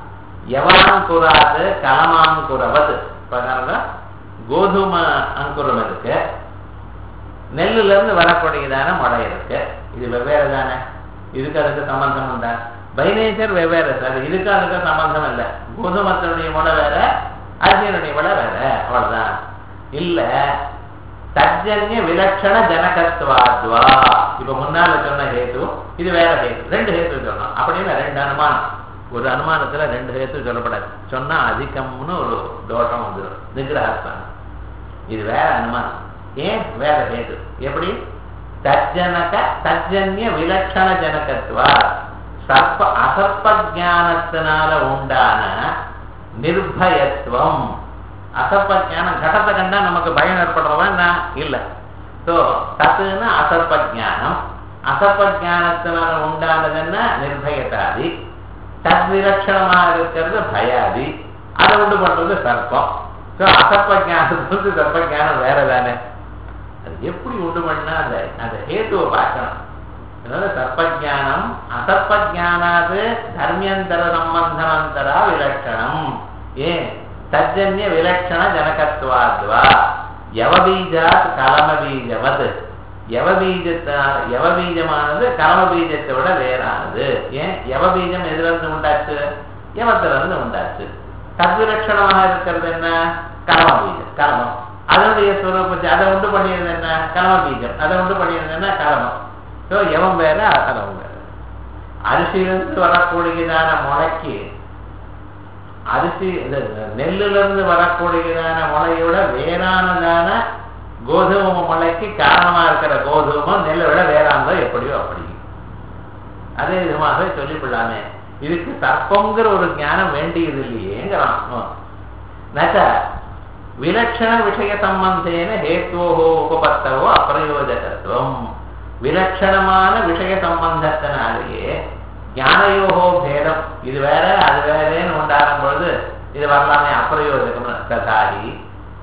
யவாங்குராது கலமாங்குரவது பாருங்க கோதுமை அங்குரம் இருக்கு நெல்லுல இருந்து வரக்கூடியதான முளை இருக்கு இது வெவ்வேறு தானே இதுக்கு அதுக்கு சம்பந்தம் உண்டா பை நேச்சர் வெவ்வேறு சார் இதுக்கு அதுக்கு சம்பந்தம் இல்லை கோதுமத்தினுடைய முளை வேற அரிசியனுடைய முளை வேற அவ்வளவுதான் இல்ல தஜ்ஜன்ய விலட்சண ஜனகத்வாத்வா இப்ப முன்னால சொன்ன ஹேத்து இது வேற ஹேத்து ரெண்டு ஹேத்து சொன்னோம் அப்படின்னு ரெண்டு அனுமானம் ஒரு அனுமானத்துல ரெண்டு ஹேத்து சொல்லப்படாது சொன்னா அதிகம்னு ஒரு தோஷம் வந்துடும் நிகிரகஸ்தானம் இது வேற அனுமானம் ஏன் வேற ஹேத்து எப்படி தஜ்ஜனக தஜ்ஜன்ய விலட்சண ஜனகத்வா சர்ப்ப அசர்ப்ப ஜானத்தினால உண்டான நிர்பயத்துவம் அசர்ப்ப ஜானம் கடத்தை கண்டா நமக்கு பயம் ஏற்படுறவா இல்ல ஸோ தத்துன்னா அசர்ப்ப ஜானம் அசர்ப்ப ஜானத்தினால உண்டானதுன்னா நிர்பயத்தாதி தத்விலட்சணமாக இருக்கிறது பயாதி அதை உண்டு பண்றது சர்ப்பம் ஸோ அசர்ப்ப ஜானத்துக்கு சர்ப்ப ஜானம் வேற தானே அது எப்படி உண்டு பண்ணா அந்த அந்த ஹேத்துவை பார்க்கணும் அதனால சர்ப்பஜானம் அசர்ப்பஜானாது தர்மியந்தர சம்பந்தமந்தரா விலட்சணம் ஏன் தஜ்ஜன்ய விலட்சண ஜனகத்வாத்வா யவபீஜாத் கலமபீஜவத் யவபீஜத்தினால் யவபீஜமானது கலமபீஜத்தை விட வேறானது ஏன் யவபீஜம் எதிலிருந்து உண்டாச்சு யவத்திலிருந்து உண்டாச்சு தத்விலட்சணமாக இருக்கிறது என்ன கலமபீஜம் கலமம் அதனுடைய சுரூபத்தை அதை உண்டு பண்ணியது என்ன கலம பீஜம் அதை உண்டு பண்ணியது என்ன கலமம் ஸோ எவன் வேற அசலம் வேற அரிசியிலிருந்து வரக்கூடியதான முளைக்கு அரிசி நெல்லிலிருந்து வரக்கூடியதான முளையோட வேறானதான கோதுமை முளைக்கு காரணமா இருக்கிற கோதுமை நெல்லை விட வேறானதோ எப்படியோ அப்படி அதே விதமாக சொல்லிவிடலாமே இதுக்கு சர்ப்பங்கிற ஒரு ஞானம் வேண்டியது இல்லையேங்கிறான் நச்ச விலட்சண விஷய சம்பந்தேன ஹேத்துவோ உபபத்தவோ அப்பிரயோஜகத்துவம் விலட்சணமான விஷய சம்பந்தத்தினாலேயே ஞானயோகோ பேதம் இது வேற அது வேறேன்னு உண்டாகும் பொழுது இது வரலாமே அப்பிரயோஜகம் ததாகி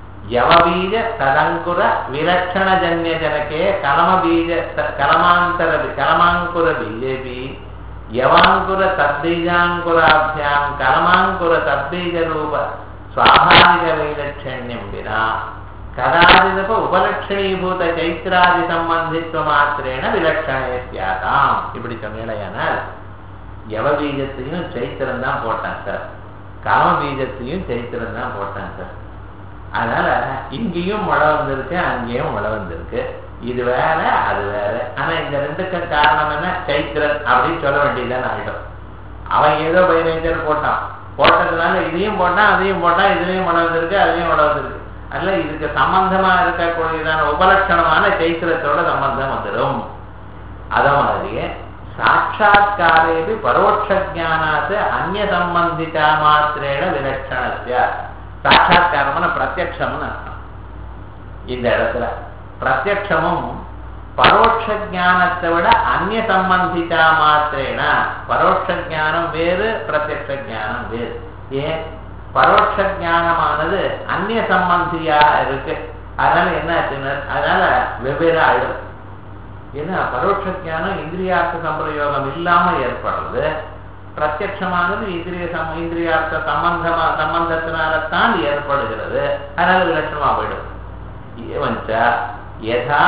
யவபீஜ ததங்குர விலட்சண ஜன்ய ஜனகே கலம பீஜ கலமாந்தர கலமாங்குர பிஜேபி யவாங்குர தத்பீஜாங்குராபியாம் கலமாங்குர தத்பீஜ ரூப స్వాభావిక వైలక్షణ్యం వినా కదాచిదప ఉపలక్షణీభూత చైత్రాది సంబంధిత్వ మాత్రేణ విலட்சணே சியாதாம் இப்படி சொன்னேனால் யவ பீஜத்தையும் சைத்திரம் தான் போட்டான் சார் காம பீஜத்தையும் சைத்திரம் தான் போட்டான் சார் அதனால இங்கேயும் மழை வந்திருக்கு அங்கேயும் மழை வந்திருக்கு இது வேற அது வேற ஆனா இந்த ரெண்டுக்கு காரணம் என்ன சைத்திரன் அப்படின்னு சொல்ல வேண்டியதுதான் ஆயிடும் அவன் ஏதோ பைரேஞ்சர் போட்டான் போட்டதுனால இதையும் போட்டான் அதையும் போட்டான் இதுலயும் மழை வந்திருக்கு அதையும் மழை வந்திருக்கு அதனால இதுக்கு சம்பந்தமா இருக்கக்கூடியதான உபலட்சணமான சைத்திரத்தோட சம்பந்தம் வந்துடும் அத மாதிரியே சாட்சா்காரேபி பரோட்ச ஜானாத்து அந்நிய சம்பந்திதா மாத்திரேன விலட்சணத்திய சாட்சா்காரம்னு பிரத்யக்ஷம்னு அர்த்தம் இந்த இடத்துல பிரத்யக்ஷமும் பரோட்ச ஜானத்தை விட அந்நிய சம்பந்திதா மாத்திரேன பரோட்ச ஜானம் வேறு பிரத்யக்ஷ ஜானம் வேறு ஏன் பரோட்ச ஜானமானது அந்நிய சம்பந்தியா இருக்கு அதனால என்ன ஆச்சுன்னு அதனால வெவ்வேறு ஆயிடும் ஏன்னா பரோட்ச ஜானம் இந்திரியார்த்த சம்பிரயோகம் இல்லாம ஏற்படுறது பிரத்யமானது இந்திரிய சம் இந்திரியார்த்த சம்பந்தமா சம்பந்தத்தினால தான் ஏற்படுகிறது அதனால விலட்சணமா போயிடும் ஏவஞ்ச யதா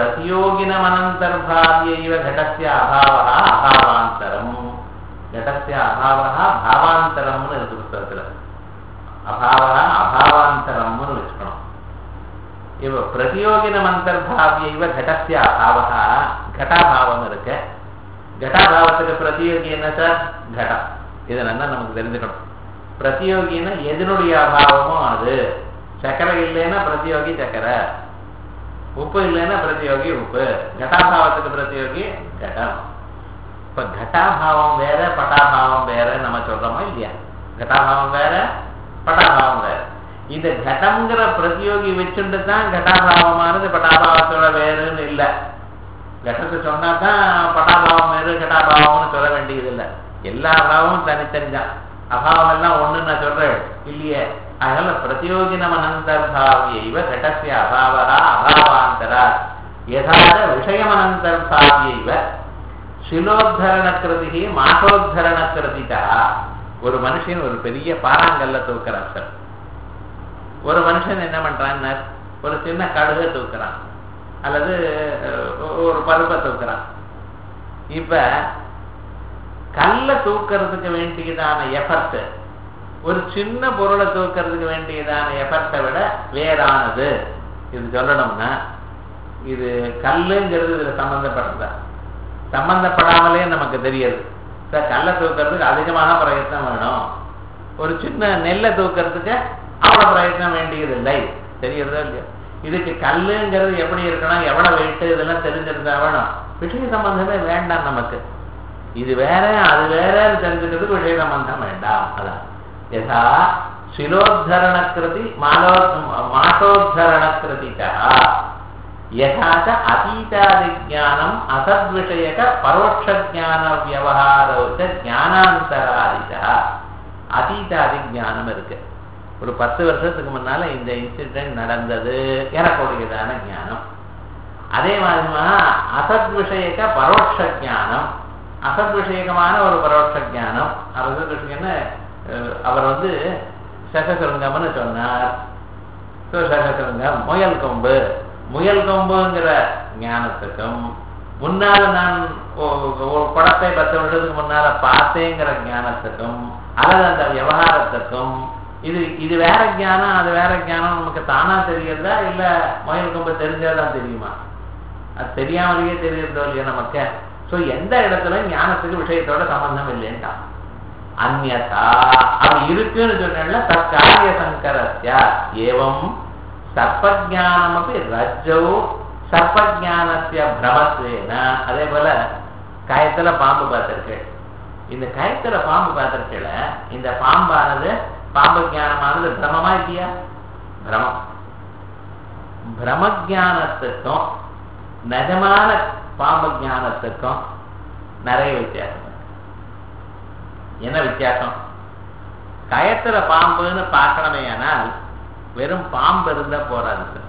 பிரதியோகினமனந்தர்பாவியைவ கடஸ்ய அபாவः அபாவாந்தரம் கடஸ்ய அபாவः பாவாந்தரம்னு இருக்கு புத்தகத்துல அபாவः அபாவாந்தரம்னு வச்சுக்கணும் இவ பிரதியோகினம் அந்தர்பாவியைவ கடஸ்ய அபாவः கட்டாபாவம் இருக்கு கட்டாபாவத்துக்கு பிரதியோகி என்ன சார் கடம் இதை நல்லா நமக்கு தெரிஞ்சுக்கணும் பிரதியோகின்னா எதனுடைய அபாவமோ அது சக்கரை இல்லைன்னா பிரதியோகி சக்கரை உப்பு இல்லைன்னா பிரதியோகி உப்பு கட்டாபாவத்துக்கு பிரதியோகி கடம் இப்ப கட்டாபாவம் வேற பட்டாபாவம் வேற நம்ம சொல்றோமா இல்லையா கட்டாபாவம் வேற பட்டாபாவம் வேற இந்த கடம்ங்கிற பிரதியோகி வச்சுட்டு தான் கட்டாபாவமானது பட்டாபாவத்தோட வேறுன்னு இல்லை கடத்தை சொன்னா தான் பட்டாபாவம் வேறு கட்டாபாவம்னு சொல்ல வேண்டியது இல்லை எல்லா பாவமும் தனித்தனி தான் அபாவம் எல்லாம் ஒண்ணு நான் சொல்றேன் இல்லையே அதனால பிரதியோகினம் அனந்தர்பாவியைவ கடசிய அபாவரா அபாவாந்தரா யதாத விஷயமனந்தர்பாவியைவ சிலோத்தரண கிருதி மாசோத்தரண கிருதிதா ஒரு மனுஷன் ஒரு பெரிய பாறாங்கல்ல தூக்குறான் சார் ஒரு மனுஷன் என்ன பண்றான் ஒரு சின்ன கடுகை தூக்குறான் அல்லது ஒரு பருப்பை தூக்குறான் இப்ப கல்ல தூக்கிறதுக்கு வேண்டியதான எஃபர்ட் ஒரு சின்ன பொருளை தூக்கிறதுக்கு வேண்டியதான எஃபர்ட்டை விட வேறானது இது சொல்லணும்னா இது கல்லுங்கிறது இதுல சம்பந்தப்பட்டதா சம்பந்தப்படாமலே நமக்கு தெரியுது சார் கல்லை தூக்கிறதுக்கு அதிகமான பிரயத்னம் வேணும் ஒரு சின்ன நெல்லை தூக்கிறதுக்கு அவ்வளவு பிரயத்னம் வேண்டியது இல்லை தெரியறதா இல்லையா இதுக்கு கல்லுங்கிறது எப்படி இருக்கணும் எவ்வளவு வெயிட் இதெல்லாம் தெரிஞ்சிருந்தா வேணும் விஷய சம்பந்தமே வேண்டாம் நமக்கு இது வேற அது வேற தெரிஞ்சுக்கிறதுக்கு விஷய சம்பந்தம் வேண்டாம் அதான் யதா சிலோத்தரண கிருதி மாலோ மாட்டோத்தரண கிருதிகா யதாச்ச அதீதாதி ஜானம் அசத்விஷயக பரோட்ச ஜான வியவகாரோச்ச ஜானாந்தராதிதா அதீதாதி ஜானம் இருக்கு ஒரு பத்து வருஷத்துக்கு முன்னால இந்த இன்சிடென்ட் நடந்தது எனக்கூடியதான ஞானம் அதே மாதிரிமா அசத் விஷயக்க பரோட்ச ஜானம் அசத் விஷயகமான ஒரு பரோட்ச ஜானம் அசத் விஷயம்னு அவர் வந்து சகசிருங்கம்னு சொன்னார் சகசிருங்கம் முயல் கொம்பு முயல் கொம்புங்கிற ஞானத்துக்கும் முன்னால நான் ஒரு படத்தை பத்து வருஷத்துக்கு முன்னால பார்த்தேங்கிற ஞானத்துக்கும் அல்லது அந்த விவகாரத்துக்கும் இது இது வேற ஞானம் அது வேற ஞானம் நமக்கு தானா தெரியறதா இல்ல முயல் கொம்பு தெரிஞ்சாதான் தெரியுமா அது தெரியாமலேயே தெரியறதோ இல்லையா நமக்கு சோ எந்த இடத்துல ஞானத்துக்கு விஷயத்தோட சம்பந்தம் இல்லைன்ட்டான் அந்நதா அது இருக்குன்னு சொன்னா தற்காரிய சங்கரஸ்யா ஏவம் சர்ப்பஜானம் அப்படி ரஜ்ஜௌ சர்ப்பஜானத்திய பிரமத்வேன அதே போல கயத்துல பாம்பு பார்த்திருக்கேன் இந்த கயத்துல பாம்பு பார்த்திருக்கல இந்த பாம்பானது பாம்பு ஜானமானது பிரமமா இல்லையா பிரமம் பிரம ஜானத்துக்கும் நிஜமான பாம்பு ஜானத்துக்கும் நிறைய வித்தியாசம் என்ன வித்தியாசம் கயத்துல பாம்புன்னு பார்க்கணுமே ஆனால் வெறும் பாம்பு இருந்தா போறாது சார்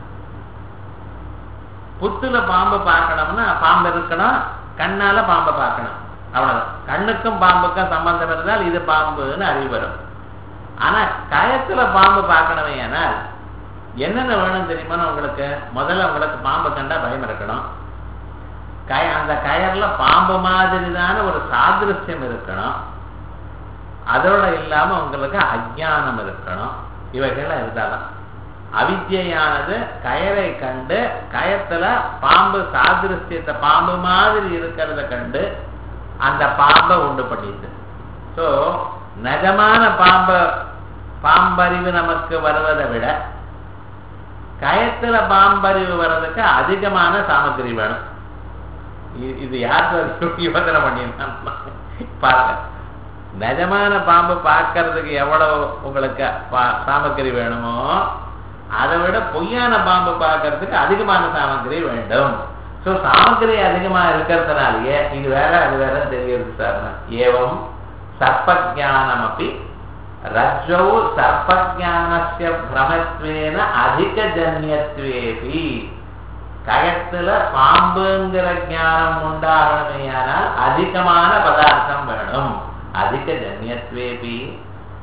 புத்துல பாம்பு பார்க்கணும்னா பாம்பு இருக்கணும் கண்ணால பாம்பை பார்க்கணும் அவ்வளவுதான் கண்ணுக்கும் பாம்புக்கும் சம்பந்தம் இருந்தால் இது பாம்புன்னு அறிவு வரும் ஆனா கயத்துல பாம்பு பார்க்கணுமே ஆனால் என்னென்ன வேணும் தெரியுமா உங்களுக்கு முதல்ல உங்களுக்கு பாம்பு கண்டா பயம் இருக்கணும் கய அந்த கயர்ல பாம்பு மாதிரிதான ஒரு சாதிருஷ்யம் இருக்கணும் அதோட இல்லாம உங்களுக்கு அஜானம் இருக்கணும் இவைகள் இருந்தாலும் அவித்யானது கயரை கண்டு கயத்துல பாம்பு சாதிருஷ்யத்தை பாம்பு மாதிரி இருக்கிறத கண்டு அந்த பாம்பை உண்டு பண்ணிட்டு ஸோ நகமான பாம்ப பாம்பறிவு நமக்கு வருவதை விட கயத்துல பாம்பறிவு வர்றதுக்கு அதிகமான சாமகிரி வேணும் இது யார் யோசனை பண்ணியிருந்தா பாருங்க நிஜமான பாம்பு பார்க்கறதுக்கு எவ்வளவு உங்களுக்கு சாமகிரி வேணுமோ அதை விட பொய்யான பாம்பு பார்க்கறதுக்கு அதிகமான சாமகிரி வேண்டும் ஸோ சாமகிரி அதிகமா இருக்கிறதுனாலயே இது வேற அது வேற தெரியுது சார் ஏவம் சர்ப்பஜானம் அப்படி ரஜ்ஜௌ சர்ப்பஜானஸ்ய பிரமத்வேன அதிக ஜன்யத்வேபி கயத்துல பாம்புங்கிற ஞானம் உண்டாகணுமையானால் அதிகமான பதார்த்தம் வேணும் அதிக ஜன்யத்வேபி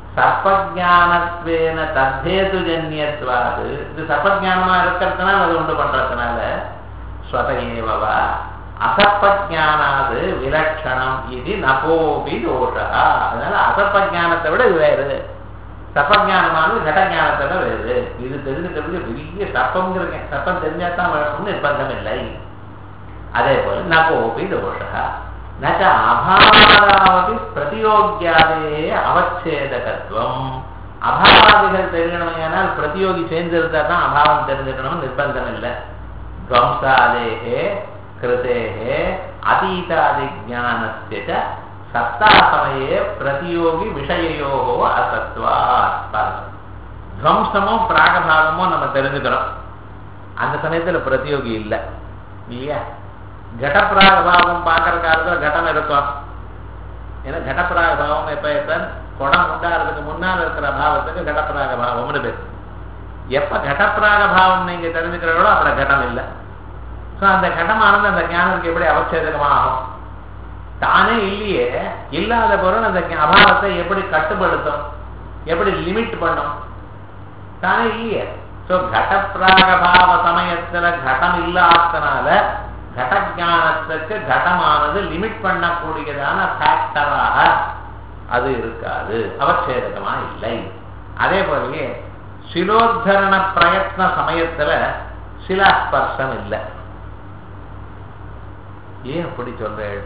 சர்ப்பஜானத்வேன தத்தேது ஜன்யத்வாது இது சர்ப்பஜானமா இருக்கிறதுனால அது உண்டு பண்றதுனால ஸ்வதையேவா அசப்பஜானாது விலட்சணம் இது நபோபி தோஷா அதனால அசப்பஜானத்தை விட இது வேறு சர்ப்பஜானமானது கடஞானத்தை விட வேறு இது தெரிஞ்சுக்கிறதுக்கு பெரிய சர்ப்பங்கிறீங்க சர்ப்பம் தெரிஞ்சா தான் வேணும்னு நிர்பந்தம் இல்லை அதே போல நகோபி தோஷா நச்ச அபாவாதி பிரதியோகியாதே அவச்சேதகத்துவம் அபாவாதிகள் தெரியணுமையானால் பிரதியோகி சேர்ந்திருந்தா தான் அபாவம் தெரிஞ்சுக்கணும் நிர்பந்தம் இல்லை துவம்சாதேகே கிருதேகே அதீதாதி ஜானஸ்ய ச சத்தா சமயே பிரதியோகி விஷயையோ அசத்வா துவம்சமும் பிராகபாவமும் நம்ம தெரிஞ்சுக்கிறோம் அந்த சமயத்துல பிரதியோகி இல்லை இல்லையா கடப்பிராக பாவம் பார்க்கற காலத்துல கடம் இருக்கும் ஏன்னா கடப்பிராக பாவம் எப்ப எப்ப குடம் உண்டாகிறதுக்கு முன்னால் இருக்கிற பாவத்துக்கு கடப்பிராக பாவம்னு பேர் எப்ப கடப்பிராக பாவம் நீங்க தெரிஞ்சுக்கிறீங்களோ அப்படி கடம் இல்லை ஸோ அந்த கடமானது அந்த ஞானத்துக்கு எப்படி அவச்சேதகமாகும் தானே இல்லையே இல்லாத பொருள் அந்த அபாவத்தை எப்படி கட்டுப்படுத்தும் எப்படி லிமிட் பண்ணும் தானே இல்லையே ஸோ கடப்பிராகபாவ சமயத்துல கடம் இல்லாதனால கடஜானத்துக்கு கடமானது லிமிட் பண்ணக்கூடியதான ஃபேக்டராக அது இருக்காது அவச்சேதகமா இல்லை அதே போலயே சிலோத்தரண பிரயத்ன சமயத்துல சிலாஸ்பர்சம் இல்லை ஏன் அப்படி சொல்றேன்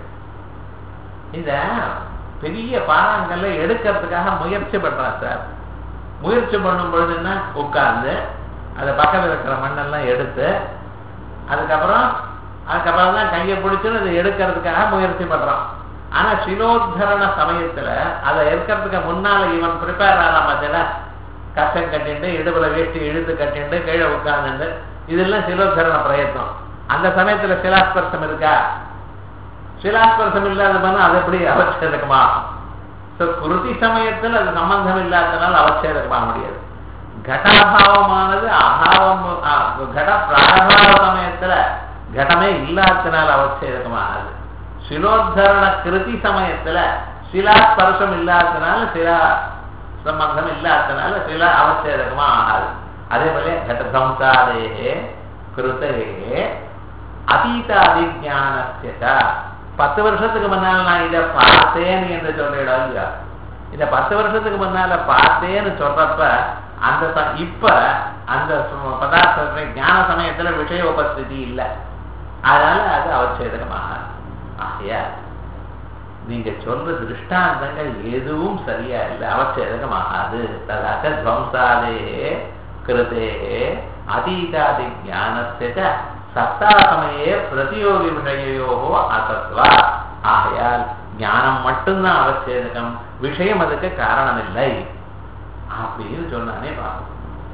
இத பெரிய பாறாங்கல்ல எடுக்கிறதுக்காக முயற்சி பண்றான் சார் முயற்சி பண்ணும் பொழுதுன்னா உட்கார்ந்து அதை பக்கத்தில் இருக்கிற மண்ணெல்லாம் எடுத்து அதுக்கப்புறம் அதுக்கப்புறம் தான் கையை பிடிச்சுன்னு அதை எடுக்கிறதுக்காக முயற்சி பண்றான் ஆனா சிலோத்தரண சமயத்துல அதை எடுக்கிறதுக்கு முன்னால இவன் ப்ரிப்பேர் ஆகாம பார்த்தல கஷ்டம் கட்டிண்டு இடுப்புல வேஷ்டி இழுத்து கட்டிண்டு கீழே உட்கார்ந்துண்டு இதெல்லாம் சிலோத்தரண பிரயத்னம் அந்த சமயத்துல சிலாஸ்பர்சம் இருக்கா சிலாஸ்பர்சம் இல்லாத பண்ணா அது எப்படி அவச்சேதகமாகும் ஸோ குருதி சமயத்தில் அது சம்பந்தம் இல்லாதனால அவச்சேதகமாக முடியாது கடாபாவமானது அபாவம் கட பிராகபாவ சமயத்துல கடமே இல்லாதனால அவச்சேதகமானது சிலோத்தரண கிருதி சமயத்துல சிலா ஸ்பர்சம் இல்லாதனால சிலா சம்பந்தம் இல்லாதனால சில அவச்சேதகமா ஆகாது அதே போல கடசம்சாதேகே கிருதேகே அதீத அதிஜானஸ்ய பத்து வருஷத்துக்கு முன்னால் நான் இதை பார்த்தேன் என்று சொல்லிடும் இல்லையா இதை பத்து வருஷத்துக்கு முன்னால பார்த்தேன்னு சொல்றப்ப அந்த இப்ப அந்த பதார்த்தத்தை ஞான சமயத்துல விஷய உபஸ்திதி இல்லை அதனால அது அவச்சேதகமாக ஆகையா நீங்க சொல்ற திருஷ்டாந்தங்கள் எதுவும் சரியா இல்லை அவச்சேதகமாகாது ததாக துவம்சாதே கிருதே அதீதாதி ஞானஸ்ய சத்தா சமயே பிரதியோகி விஷயோ அசத்வா ஆகையால் ஞானம் மட்டும்தான் அவச்சேதகம் விஷயம் அதுக்கு காரணம் இல்லை அப்படின்னு சொன்னானே பார்ப்போம்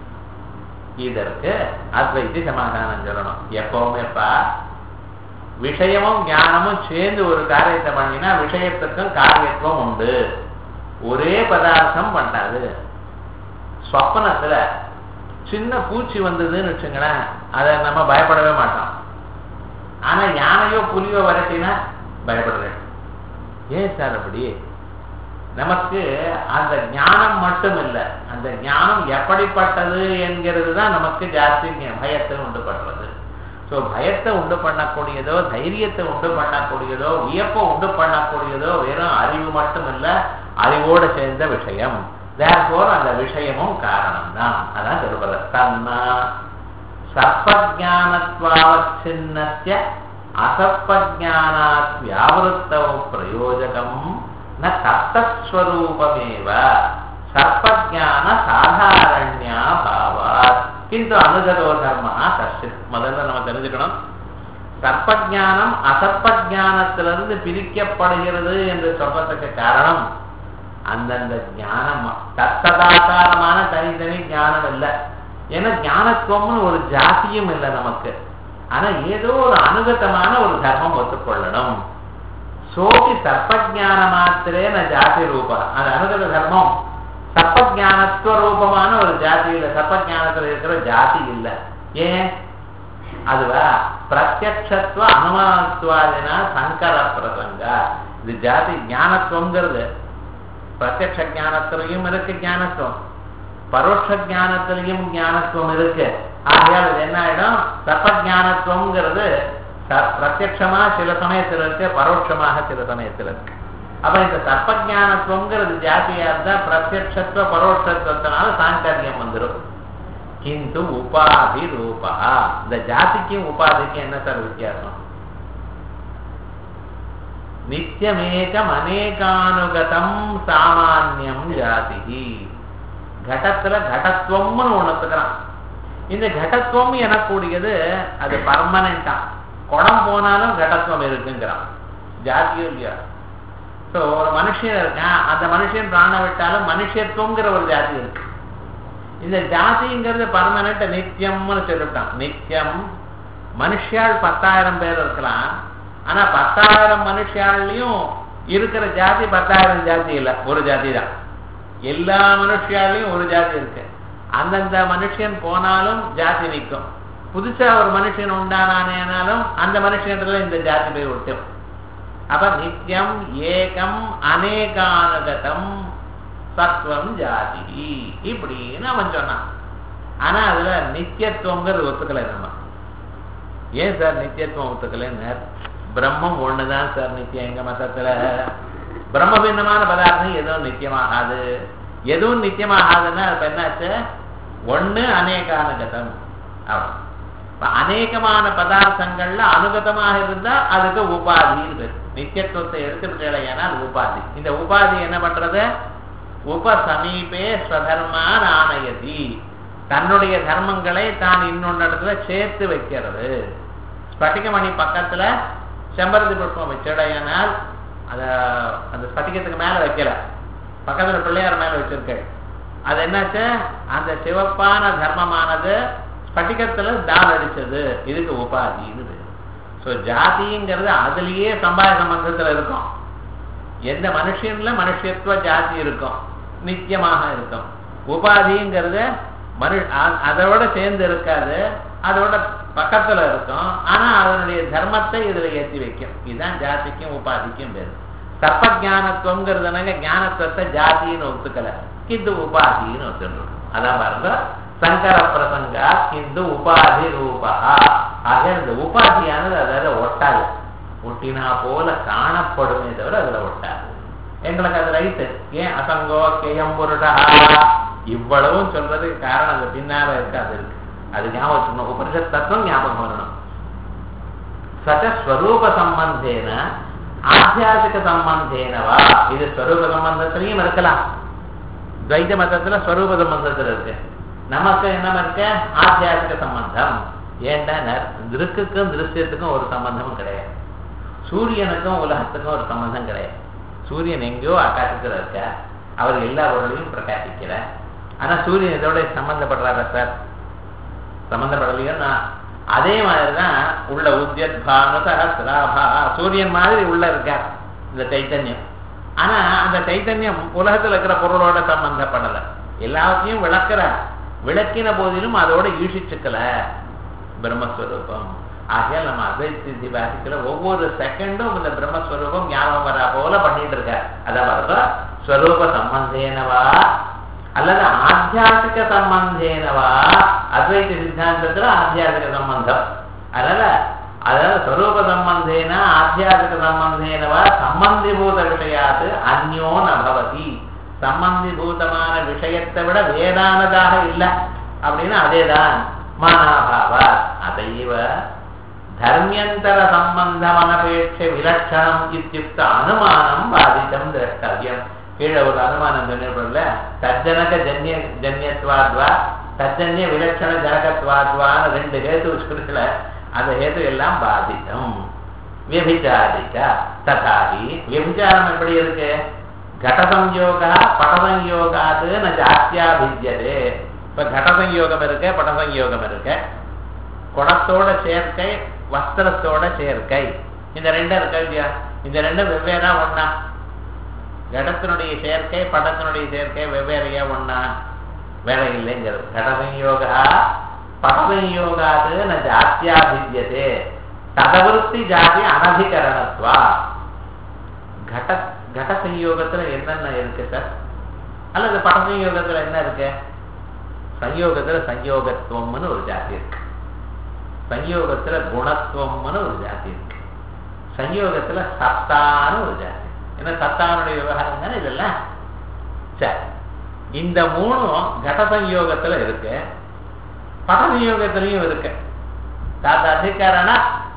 இதற்கு அத்வைத்தி சமாதானம் சொல்லணும் எப்பவுமேப்பா விஷயமும் ஞானமும் சேர்ந்து ஒரு காரியத்தை பண்ணினா விஷயத்துக்கும் காரியத்துவம் உண்டு ஒரே பதார்த்தம் பண்ணாது சொப்பனத்துல சின்ன பூச்சி வந்ததுன்னு வச்சுங்களேன் அதை நம்ம பயப்படவே மாட்டோம் ஆனா யானையோ புலியோ வரட்டினா பயப்படுறேன் ஏன் சார் அப்படி நமக்கு அந்த ஞானம் மட்டும் இல்லை அந்த ஞானம் எப்படிப்பட்டது என்கிறது தான் நமக்கு ஜாஸ்தி பயத்தை உண்டு பண்றது ஸோ பயத்தை உண்டு பண்ணக்கூடியதோ தைரியத்தை உண்டு பண்ணக்கூடியதோ வியப்பை உண்டு பண்ணக்கூடியதோ வெறும் அறிவு மட்டும் இல்லை அறிவோடு சேர்ந்த விஷயம் தேர்போர் அந்த விஷயமும் காரணம் தான் அதான் சொல்றது தன்னா சர்ப்பஜானத்வாவச்சின்னத்திய அசர்ப்பஜானாத் வியாவருத்தவ பிரயோஜகம் ந தத்தஸ்வரூபமேவ சர்ப்பஜான சாதாரண்யா பாவாத் கிந்து அனுகதோ தர்மா கஷ்டித் முதல்ல நம்ம தெரிஞ்சுக்கணும் சர்ப்பஜானம் அசர்ப்பஜானத்திலிருந்து பிரிக்கப்படுகிறது என்று சொல்றதுக்கு காரணம் அந்தந்த ஞானம் தத்ததாகாரமான தனித்தனி ஞானம் இல்லை ஏன்னா ஞானத்துவம்னு ஒரு ஜாத்தியும் இல்லை நமக்கு ஆனா ஏதோ ஒரு அனுகதமான ஒரு தர்மம் ஒத்துக்கொள்ளணும் சோபி சர்ப்பஜான மாத்திரே ந ஜாதி ரூபா அந்த அனுகத தர்மம் சர்ப்பஜானத்துவ ரூபமான ஒரு ஜாதி இல்லை சர்ப்பஜானத்துல இருக்கிற ஜாதி இல்லை ஏன் அதுவா பிரத்யக்ஷத்துவ அனுமானத்துவாதினா சங்கர பிரசங்க இது ஜாதி ஞானத்துவங்கிறது பிரத்யக்ஷ ஞானத்திலையும் இருக்கு ஞானத்துவம் பரோட்ச ஞானத்திலையும் ஞானத்துவம் இருக்கு ஆகையால் இது என்ன ஆயிடும் சர்ப்ப ஞானத்துவம்ங்கிறது ச- பிரத்யக்ஷமா சில சமயத்தில் இருக்கு பரோட்சமாக சில சமயத்தில் இருக்கு அப்ப இந்த சர்ப்ப ஞானத்துவங்கிறது ஜாதியா இருந்தா பிரத்யக்ஷத்துவ பரோட்சத்துவத்தினால சாங்கரியம் வந்துடும் கிந்து உபாதி ரூபா இந்த ஜாதிக்கும் உபாதிக்கும் என்ன சார் வித்தியாசம் நித்தியமேகம் அநேகானுகதம் சாமானியம் ஜாதி கடத்துல கடத்துவம்னு ஒண்ணுத்துக்கிறான் இந்த கடத்துவம் எனக்கூடியது அது பர்மனண்டா குடம் போனாலும் கடத்துவம் இருக்குங்கிறான் ஜாதியும் இல்லையா ஸோ ஒரு மனுஷன் இருக்கான் அந்த மனுஷன் பிராணம் விட்டாலும் மனுஷத்துவங்கிற ஒரு ஜாதி இருக்கு இந்த ஜாதிங்கிறது பர்மனண்ட் நித்தியம்னு சொல்லிவிட்டான் நித்தியம் மனுஷாள் பத்தாயிரம் பேர் இருக்கலாம் ஆனா பத்தாயிரம் மனுஷாள்லயும் இருக்கிற ஜாதி பத்தாயிரம் ஜாதி இல்ல ஒரு ஜாதி தான் எல்லா மனுஷாலையும் ஒரு ஜாதி இருக்கு அந்தந்த மனுஷன் போனாலும் ஜாதி நிற்கும் புதுசா ஒரு மனுஷன் உண்டானானேனாலும் அந்த மனுஷன்ல இந்த ஜாதி போய் விட்டும் அப்ப நித்தியம் ஏகம் அநேகானுகதம் சத்வம் ஜாதி இப்படின்னு அவன் சொன்னான் ஆனா அதுல நித்தியத்துவங்கிறது ஒத்துக்கலை நம்ம ஏன் சார் நித்தியத்துவம் ஒத்துக்கலைன்னு பிரம்மம் ஒண்ணுதான் சார் நித்தியம் எங்க மதத்துல பிரம்ம பின்னமான பதார்த்தம் எதுவும் நித்தியமாகாது எதுவும் நித்தியமாகாதுன்னா இப்ப என்னாச்சு ஒண்ணு அநேகானுகதம் அவ்வளவு இப்ப அநேகமான பதார்த்தங்கள்ல அனுகதமாக இருந்தா அதுக்கு உபாதின்னு பேர் நித்தியத்துவத்தை எடுத்துக்கிட்டேனா அது உபாதி இந்த உபாதி என்ன பண்றது உபசமீபே ஸ்வதர்மான் ஆனயதி தன்னுடைய தர்மங்களை தான் இன்னொன்னிடத்துல சேர்த்து வைக்கிறது ஸ்பட்டிகமணி பக்கத்துல செம்பருத்தி புஷ்பம் வச்சிடையானால் அத அந்த ஸ்பட்டிகத்துக்கு மேல வைக்கல பக்கத்துல பிள்ளையார் மேல வச்சிருக்க அது என்னாச்சு அந்த சிவப்பான தர்மமானது ஸ்பட்டிகத்துல தால் அடிச்சது இதுக்கு உபாதின்னு பேரு ஸோ ஜாதிங்கிறது அதுலயே சம்பாய சம்பந்தத்துல இருக்கும் எந்த மனுஷன்ல மனுஷத்துவ ஜாதி இருக்கும் நித்தியமாக இருக்கும் உபாதிங்கிறது மனு அ- அதோட சேர்ந்து இருக்காது அதோட பக்கத்துல இருக்கும் ஆனா அதனுடைய தர்மத்தை இதுல ஏற்றி வைக்கும் இதுதான் ஜாதிக்கும் உபாதிக்கும் பேரு சர்ப்ப ஞானத்துவங்கிறதுனால ஞானத்துவத்தை ஜாதின்னு ஒத்துக்கல கிந்து உபாதின்னு ஒத்துக்கணும் அதான் பாருங்க சங்கர பிரசங்கா கிந்து உபாதி ரூபா ஆக இந்த உபாதியானது அதால ஒட்டாது ஒட்டினா போல காணப்படுமே தவிர அதுல ஒட்டாது எங்களுக்கு அது ரைட்டு ஏன் அசங்கோ கேயம் புருடா இவ்வளவும் சொல்றதுக்கு காரணம் அது பின்னால இருக்கு அது இருக்கு அது ஞாபகம் வச்சுக்கணும். உபனிஷத் தத்துவம் ஞாபகம் வரணும் சச்ச ஸ்வரூப சம்பந்தேன ஆத்தியாசிக சம்பந்தேனவா இது ஸ்வரூப சம்பந்தத்திலையும் இருக்கலாம் துவைத மதத்துல ஸ்வரூப சம்பந்தத்துல இருக்கு நமக்கு என்ன இருக்கு ஆத்தியாசிக சம்பந்தம் ஏன்டா திருக்குக்கும் திருஷ்யத்துக்கும் ஒரு சம்பந்தமும் கிடையாது சூரியனுக்கும் உலகத்துக்கும் ஒரு சம்பந்தம் கிடையாது சூரியன் எங்கேயோ ஆகாசத்துல இருக்க அவர் எல்லா பொருளையும் பிரகாசிக்கிறார் ஆனா சூரியன் இதோட சம்பந்தப்படுறாரா சார் சம்பந்தப்படலையோன்னா அதே மாதிரிதான் உள்ள உத்தியத் பானு சஹசிராபா சூரியன் மாதிரி உள்ள இருக்கார் இந்த சைத்தன்யம் ஆனா அந்த சைத்தன்யம் உலகத்துல இருக்கிற பொருளோட சம்பந்தப்படல எல்லாத்தையும் விளக்குறார் விளக்கின போதிலும் அதோட ஈஷிச்சுக்கல பிரம்மஸ்வரூபம் ஆகையால் நம்ம அத்வைத்தி பாசிக்கிற ஒவ்வொரு செகண்டும் இந்த பிரம்மஸ்வரூபம் ஞாபகம் வரா போல பண்ணிட்டு இருக்கார் அதாவது ஸ்வரூப சம்பந்தேனவா அல்லது ஆத்தியாசிக சம்பந்தேனவா அத்வைத சித்தாந்தத்துல ஆத்தியாசிக சம்பந்தம் அதனால அதாவது ஸ்வரூப சம்பந்தேன ஆத்தியாசிக சம்பந்தேனவா சம்பந்திபூத விஷயாது அந்யோ நபவதி சம்பந்திபூதமான விஷயத்தை விட வேறானதாக இல்லை அப்படின்னு அதேதான் மானாபாவ அதைவ தர்மியந்தர சம்பந்தமனபேட்ச விலட்சணம் இத்தியுக்த அனுமானம் பாதிதம் திரஷ்டவியம் கீழே ஒரு அனுமானம் சொன்னிருப்பல தஜ்ஜனக ஜன்ய ஜன்யத்வாத்வா தஜ்ஜன்ய விலட்சண ஜனகத்வாத்வான்னு ரெண்டு ஹேத்து சொல்லுல அந்த ஹேத்து எல்லாம் பாதிதம் வியபிச்சாரிக்க ததாகி வியபிச்சாரம் எப்படி இருக்கு கடசம்யோகா படசம்யோகாது ந ஜாத்தியாபித்தியதே இப்ப கடசம்யோகம் இருக்கு படசம்யோகம் இருக்கு குடத்தோட சேர்க்கை வஸ்திரத்தோட சேர்க்கை இந்த ரெண்டும் இருக்கா இல்லையா இந்த ரெண்டும் வெவ்வேறா ஒண்ணா கடத்தினுடைய சேர்க்கை படத்தினுடைய சேர்க்கை வெவ்வேறையா ஒண்ணா வேற இல்லைங்கிறது கடசம்யோகா படசம்யோகாது ந ஜாத்தியாபித்தியதே ததவிருத்தி ஜாதி அனதிகரணத்வா கட கட சம்யோகத்துல என்னென்ன இருக்கு சார் அல்லது பட சம்யோகத்துல என்ன இருக்கு சம்யோகத்துல சம்யோகத்துவம்னு ஒரு ஜாதி இருக்கு சம்யோகத்துல குணத்துவம்னு ஒரு ஜாதி இருக்கு சம்யோகத்துல சத்தான்னு ஒரு ஜாதி ஏன்னா சத்தானுடைய விவகாரம் தானே இதெல்லாம் சரி இந்த மூணும் கட சம்யோகத்துல இருக்கு பட சம்யோகத்திலையும் இருக்கு தத் அதிகரண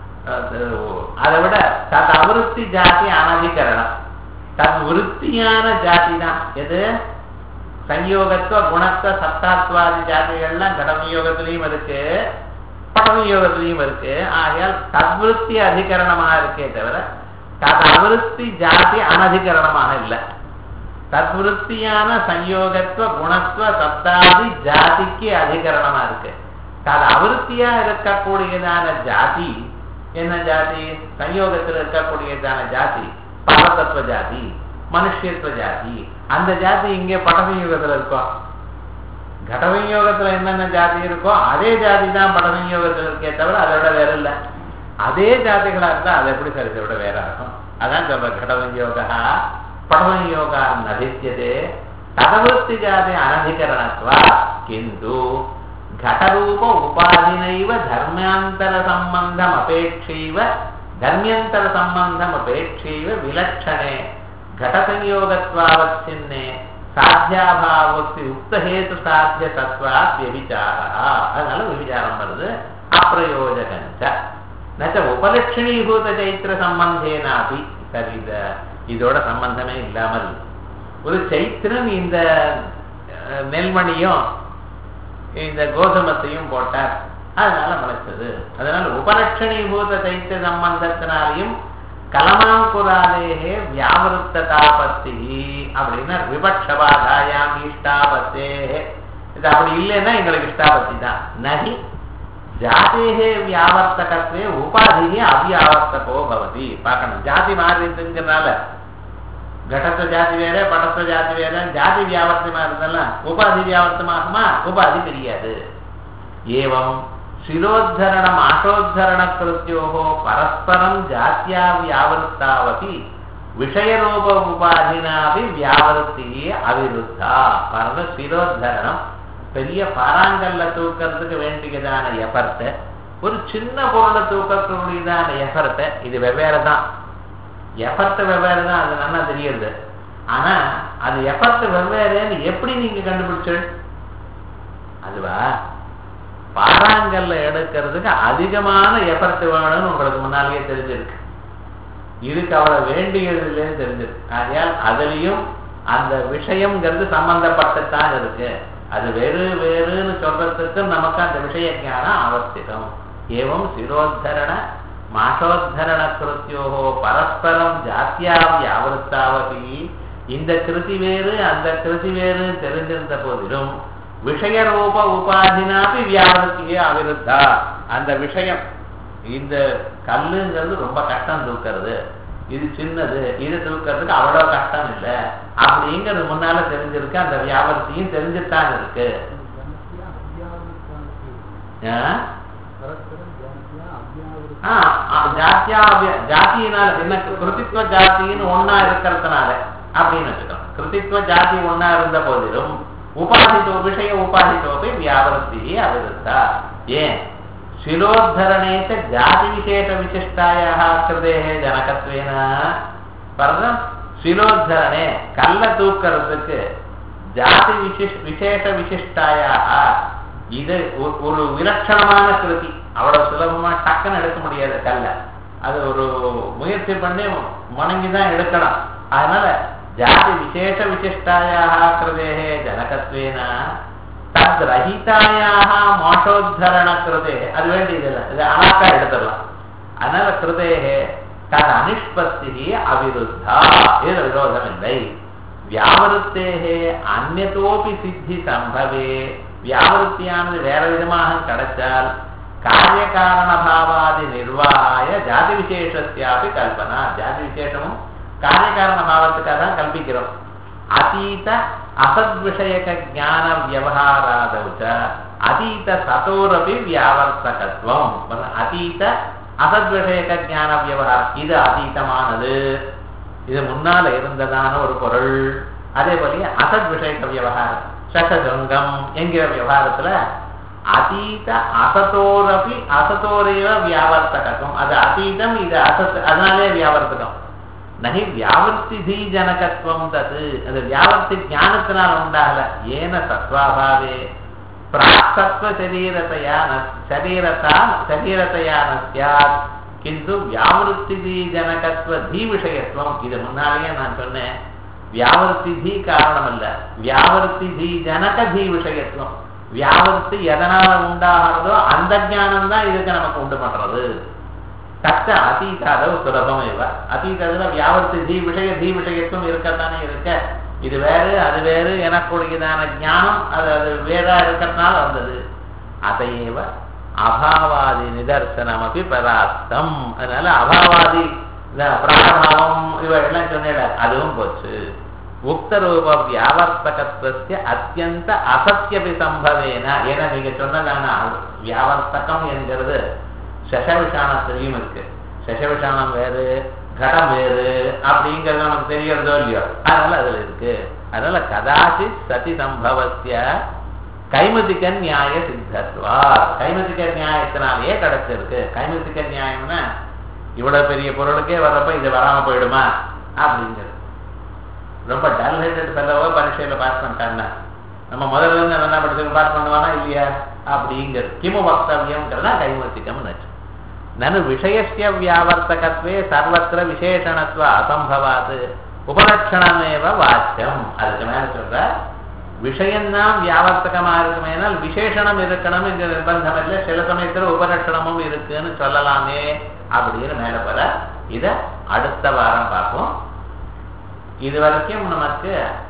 அதை விட தத் அவிருத்தி ஜாதி அனதிகரணம் தத் விருத்தியான ஜாதி தான் எது சம்யோகத்துவ குணத்துவ சத்தாத்வாதி ஜாதிகள்லாம் கடமயோகத்திலையும் இருக்கு படமயோகத்திலையும் இருக்கு ஆகையால் தத்விருத்தி அதிகரணமாக இருக்கே தவிர தத் அவிருத்தி ஜாதி அனதிகரணமாக இல்லை தத்விருத்தியான சம்யோகத்துவ குணத்துவ சத்தாதி ஜாதிக்கு அதிகரணமா இருக்கு அது அவிருத்தியா இருக்கக்கூடியதான ஜாதி என்ன ஜாதி சம்யோகத்தில் இருக்கக்கூடியதான ஜாதி பரதத்துவ ஜாதி மனுஷத்துவ ஜாதி அந்த ஜாதி இங்கே படவியோகத்துல இருக்கும் கடவியோகத்துல என்னென்ன ஜாதி இருக்கோ அதே ஜாதி தான் படவியோகத்தில் இருக்கே தவிர அதை விட வேற இல்லை அதே ஜாதிகளா இருந்தா அது எப்படி சார் இதை விட வேற ஆகும் அதான் சொல்ற கடவியோகா படவியோகா நதித்தியதே ததவృత్తి ஜாதி அனதிகரணத்வா கிந்து घटरूप उपाधिनैव धर्मान्तरसम्बन्धम् अपेक्षैव धर्म्यन्तरसम्बन्धम् अपेक्षैव विलक्षणे घटसंयोगत्वावच्छिन्ने சாத்தியாபாவத்து யுக்தஹேது சாத்திய தத்வா வியபிச்சாரா அதனால விபிச்சாரம் வருது அப்பிரயோஜகஞ்ச நச்ச உபலட்சணீபூத சைத்திர சம்பந்தேனாபி சரி இத இதோட சம்பந்தமே இல்லாமல் ஒரு சைத்திரன் இந்த நெல்மணியும் இந்த கோதுமத்தையும் போட்டார் அதனால முளைச்சது அதனால உபலட்சணீபூத சைத்திய சம்பந்தத்தினாலையும் கலமாங்குராதேகே வியாவிருத்த தாபத்தி அப்படின்னா விபட்சபாதாயாம் இஷ்டாபத்தே இது அப்படி இல்லைன்னா எங்களுக்கு இஷ்டாபத்தி தான் நகி ஜாதேகே வியாவர்த்தகத்வே உபாதிகே அவ்யாவர்த்தகோ பவதி பார்க்கணும் ஜாதி மாறிடுங்கிறனால கடத்த ஜாதி வேற படத்த ஜாதி வேற ஜாதி வியாவர்த்தமா இருந்தாலும் உபாதி வியாவர்த்தமாகுமா உபாதி தெரியாது ஏவம் शिरोद्धरणम् आशोद्धरणकृत्योः परस्परं जात्या व्यावृत्तावपि விஷயரூப உபாதினாபி வியாவருத்தி அவிருத்தா பாருங்க சிரோத்தரணம் பெரிய பாறாங்கல்ல தூக்கிறதுக்கு வேண்டியதான எஃபர்ட் ஒரு சின்ன பொருளை தூக்கக்கூடியதான எஃபர்ட் இது வெவ்வேறு தான் எஃபர்ட் வெவ்வேறு தான் அது நல்லா தெரியுது ஆனா அது எஃபர்ட் வெவ்வேறுன்னு எப்படி நீங்க கண்டுபிடிச்சு அதுவா பாறாங்கல்ல எடுக்கிறதுக்கு அதிகமான எஃபர்ட் வேணும்னு உங்களுக்கு முன்னாலேயே தெரிஞ்சிருக்கு இதுக்கு அவளை வேண்டியது இல்லைன்னு தெரிஞ்சிருக்கு ஆகையால் அதுலயும் அந்த விஷயம்ங்கிறது சம்பந்தப்பட்டுத்தான் இருக்கு அது வேறு வேறுன்னு சொல்றதுக்கு நமக்கு அந்த விஷய ஞானம் அவசியம் ஏவம் சிரோத்தரண மாஷோத்தரண கிருத்தியோகோ பரஸ்பரம் ஜாத்தியா வியாவருத்தாவதி இந்த கிருதி வேறு அந்த கிருதி வேறு தெரிந்திருந்த போதிலும் விஷயரூப உபாதினாபி வியாபத்தியே அவிருத்தா அந்த விஷயம் இந்த கல்லுங்கிறது ரொம்ப கஷ்டம் தூக்கிறது இது சின்னது இது தூக்கிறதுக்கு அவ்வளவு கஷ்டம் இல்லை அப்படிங்கிறது முன்னால தெரிஞ்சிருக்கு அந்த வியாபாரத்தையும் தெரிஞ்சுத்தான் இருக்கு ஜாத்தியினால என்ன கிருத்தித்வ ஜாத்தின்னு ஒன்னா இருக்கிறதுனால அப்படின்னு வச்சுக்கணும் கிருத்தித்வ ஜாதி ஒன்னா இருந்த போதிலும் உபாதித்தோ விஷய உபாதித்தோப்பி வியாவருத்தி அவிருத்தா ஏன் ಶಿಲೋದ್ಧರಣೇತ ಜಾತಿ ವಿಶೇಷ ವಿಶಿಷ್ಟಾಯ ಕೃತೆ ಜನಕತ್ವೇನ பரத ಶಿಲೋದ್ಧರಣೆ கல்ல தூக்கிறதுக்கு ஜாதி விசேஷ விசேஷ விசிஷ்டாயாக இது ஒரு விலட்சணமான கிருதி அவ்வளவு சுலபமா டக்குன்னு எடுக்க முடியாது கல்ல அது ஒரு முயற்சி பண்ணி முணங்கி தான் எடுக்கலாம் அதனால ஜாதி விசேஷ விசிஷ்டாயாக கிருதே ஜனகத்வேன தத் ரஹிதாயாக மோஷோத்தரண கிருதே அது வேண்டியதில்லை இது அனாக்கா எடுத்துடலாம் அதனால கிருதேகே தத் அனிஷ்பத்தி அவிருத்தா இது விரோதம் இல்லை வியாவருத்தேகே அந்நதோபி சித்தி சம்பவே வியாவருத்தியானது வேற விதமாக கிடைச்சால் காரிய காரண பாவாதி நிர்வாகாய ஜாதி விசேஷத்தியாபி கல்பனா ஜாதி விசேஷமும் காரிய காரண பாவத்துக்காக தான் கல்பிக்கிறோம் அதீத அசத்விஷயக ஜான வியவஹாராதௌ அதீத சதோரபி வியாவர்த்தகத்துவம் அதீத அசத்விஷயக ஜான வியவஹாரம் இது அதீதமானது இது முன்னால இருந்ததான ஒரு பொருள் அதே போல அசத் விஷயக விவகாரம் சசஜங்கம் என்கிற விவகாரத்துல அதீத அசத்தோரபி அசத்தோரைவ வியாவர்த்தகம் அது அதீதம் இது அசத் அதனாலே வியாவர்த்தகம் நகி வியாவர்த்தி தீ ஜனகத்துவம் தது அது வியாவர்த்தி ஞானத்தினால் உண்டாகல ஏன சத்வாபாவே பிராசத்வ சரீரத்தையா சரீரத்தா சரீரத்தையா நசியாத் கிந்து வியாவருத்தி தீ ஜனகத்துவ தீ விஷயத்துவம் இது முன்னாலேயே நான் சொன்னேன் வியாவருத்தி தீ காரணம் அல்ல வியாவருத்தி தீ ஜனக தீ விஷயத்துவம் வியாவருத்தி எதனால உண்டாகிறதோ அந்த ஞானம் தான் இதுக்கு நமக்கு உண்டு பண்றது தக்க அதீதாதவ் சுலபம் இவ அதீதத்துல வியாவர்த்தி தீ விஷய தீ விஷயத்துவம் இருக்கத்தானே இருக்க இது வேறு அது வேறு எனக்குடையதான ஞானம் அது அது வேறா இருக்கிறதுனால வந்தது அதையேவ அபாவாதி நிதர்சனம் அப்படி பராஸ்தம் அதனால அபாவாதி இந்த பிராணபாவம் இவ எல்லாம் சொன்னேன் அதுவும் போச்சு உக்தரூப வியாவர்த்தகத்துவ அத்தியந்த அசத்தியபி சம்பவேன ஏன்னா நீங்க சொன்னதான வியாவர்த்தகம் என்கிறது சசவிஷானத்திலையும் இருக்கு சசவிஷானம் வேறு கடம் வேறு அப்படிங்கிறது நமக்கு தெரியறதோ இல்லையோ அதனால அதுல இருக்கு அதனால கதாச்சி சதி சம்பவத்திய கைமதிக்க நியாய சித்தத்வா கைமதிக்க நியாயத்தினாலேயே கிடைச்சிருக்கு கைமதிக்க நியாயம்னா இவ்வளவு பெரிய பொருளுக்கே வர்றப்ப இது வராம போயிடுமா அப்படிங்கிறது ரொம்ப டல் ஹெட்டட் ஃபெல்லவோ பரீட்சையில பாஸ் பண்ணிட்டாங்க நம்ம முதல்ல இருந்து என்ன படிச்சு பாஸ் பண்ணுவானா இல்லையா அப்படிங்கிறது கிமு வக்தவியம்ங்கிறதா கைமத்திக்கம்னு வச்சு நனு விஷயஸ்ய வியாவர்த்தகத்வே சர்வத்திர விசேஷணத்துவ அசம்பவாது உபலட்சணமேவ வாச்சியம் அதுக்கு மேல சொல்ற விஷயம்தான் வியாவர்த்தகமா இருக்குமேனால் விசேஷணம் இருக்கணும் என்ற நிர்பந்தம் இல்லை சில சமயத்துல உபலட்சணமும் இருக்குன்னு சொல்லலாமே அப்படின்னு மேல போற இத அடுத்த வாரம் பார்ப்போம் இது வரைக்கும் நமக்கு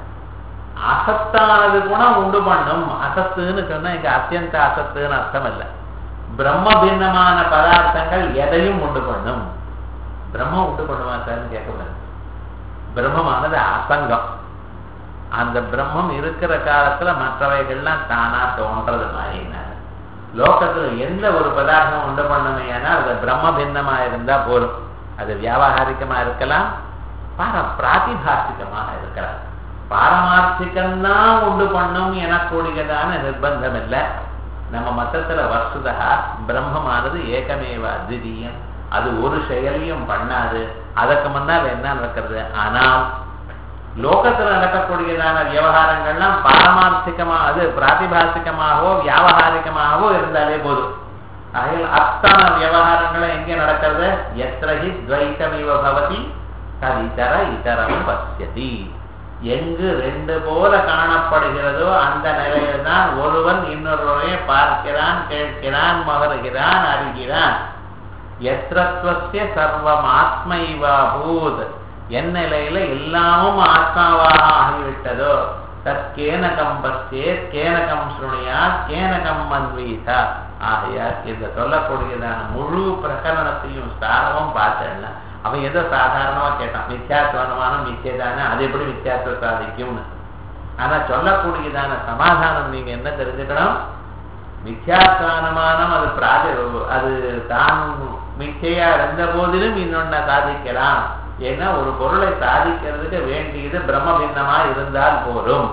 அசத்தானது கூட உண்டு பண்ணும் அசத்துன்னு சொன்னா இங்க அத்தியந்த அசத்துன்னு அர்த்தம் இல்லை பிரம்ம பின்னமான பதார்த்தங்கள் எதையும் உண்டு பண்ணும் பிரம்மம் உண்டு பண்ணுமா சார்னு கேட்கக்கூடாது பிரம்மமானது அசங்கம் அந்த பிரம்மம் இருக்கிற காலத்துல மற்றவைகள்லாம் தானா தோன்றது மாதிரினார் லோகத்துல எந்த ஒரு பதார்த்தம் உண்டு பண்ணுமே ஆனால் அது பிரம்ம பின்னமா இருந்தா போதும் அது வியாபகாரிகமா இருக்கலாம் பார பிராத்திபாசிகமாக இருக்கலாம் பாரமார்த்திகம்தான் உண்டு பண்ணும் எனக்கூடியதான நிர்பந்தம் இல்லை நம்ம மத்தத்துல வஸ்துதா பிரம்மமானது ஏகமேவ அத்விதீயம் அது ஒரு செயலையும் பண்ணாது அதற்கு முன்னால் என்ன நடக்கிறது ஆனால் லோகத்துல நடக்கக்கூடியதான விவகாரங்கள்லாம் பாரமார்த்திகமா அது பிராத்திபாசிகமாகவோ வியாபகாரிகமாகவோ இருந்தாலே போதும் ஆகையால் அத்தனை விவகாரங்களும் எங்கே நடக்கிறது எத்திரஹி துவைத்தமிவ பவதி ததிதர இதரம் பசியதி எங்கு ரெண்டு போல காணப்படுகிறதோ அந்த நிலையில் தான் ஒருவன் இன்னொருவரை பார்க்கிறான் கேட்கிறான் மகருகிறான் அறிகிறான் எத்திரத்வசிய சர்வம் ஆத்மைவா பூத் என் நிலையில எல்லாமும் ஆத்மாவாக ஆகிவிட்டதோ தற்கேனகம் பச்சே கேனகம் சுருணியா கேனகம் மன்வீதா ஆகையா இந்த சொல்லக்கூடியதான முழு பிரகரணத்தையும் சாரமும் பார்த்தேன்னா அவன் ஏதோ சாதாரணமா கேட்டான் மித்யாத்வனமான மித்தியதான அது எப்படி மித்யாத்வ சாதிக்கும்னு ஆனா சொல்லக்கூடியதான சமாதானம் நீங்க என்ன தெரிஞ்சுக்கணும் மித்யாத்வானமானம் அது பிராதி அது தான் மிச்சையா இருந்த போதிலும் இன்னொன்ன சாதிக்கலாம் ஏன்னா ஒரு பொருளை சாதிக்கிறதுக்கு வேண்டியது பிரம்ம பின்னமா இருந்தால் போரும்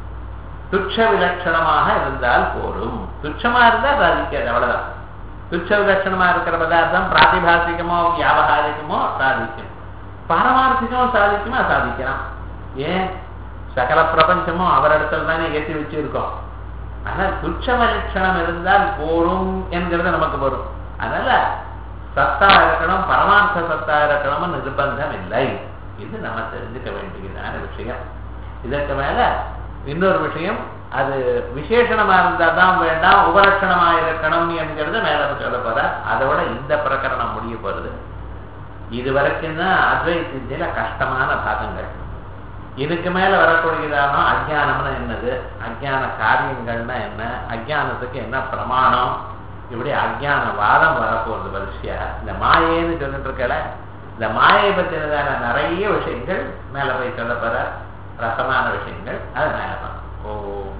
துட்ச விலட்சணமாக இருந்தால் போரும் துட்சமா இருந்தா சாதிக்காது அவ்வளவுதான் துட்ச விலட்சணமா இருக்கிற பதார்த்தம் பிராதிபாசிகமோ வியாபகாரிகமோ சாதிக்கும் பாரமார்த்திகமோ சாதிக்குமா சாதிக்கலாம் ஏன் சகல பிரபஞ்சமும் அவரிடத்துல தானே ஏற்றி வச்சிருக்கோம் ஆனால் துட்ச விலட்சணம் இருந்தால் போரும் என்கிறது நமக்கு வரும் அதனால சத்தா இருக்கணும் பரமார்த்த சத்தா இருக்கணும்னு நிர்பந்தம் இல்லை இது நம்ம தெரிஞ்சுக்க வேண்டியதான விஷயம் இதற்கு மேல இன்னொரு விஷயம் அது விசேஷணமா இருந்தா தான் வேண்டாம் உபலட்சணமா இருக்கணும் என்கிறது மேல சொல்ல போற அதோட இந்த பிரகரணம் முடிய போறது இது வரைக்கும் தான் அத்வைத சித்தியில கஷ்டமான பாகங்கள் இதுக்கு மேல வரக்கூடியதான அஜானம்னா என்னது அஜான காரியங்கள்னா என்ன அஜானத்துக்கு என்ன பிரமாணம் இப்படி அஜான வாதம் வரப்போகுது வரிசையா இந்த மாயேன்னு சொல்லிட்டு இருக்கல இந்த மாயை பற்றினதான நிறைய விஷயங்கள் மேல போய் சொல்ல போற ரசமான விஷயங்கள் அது மேல ஓம்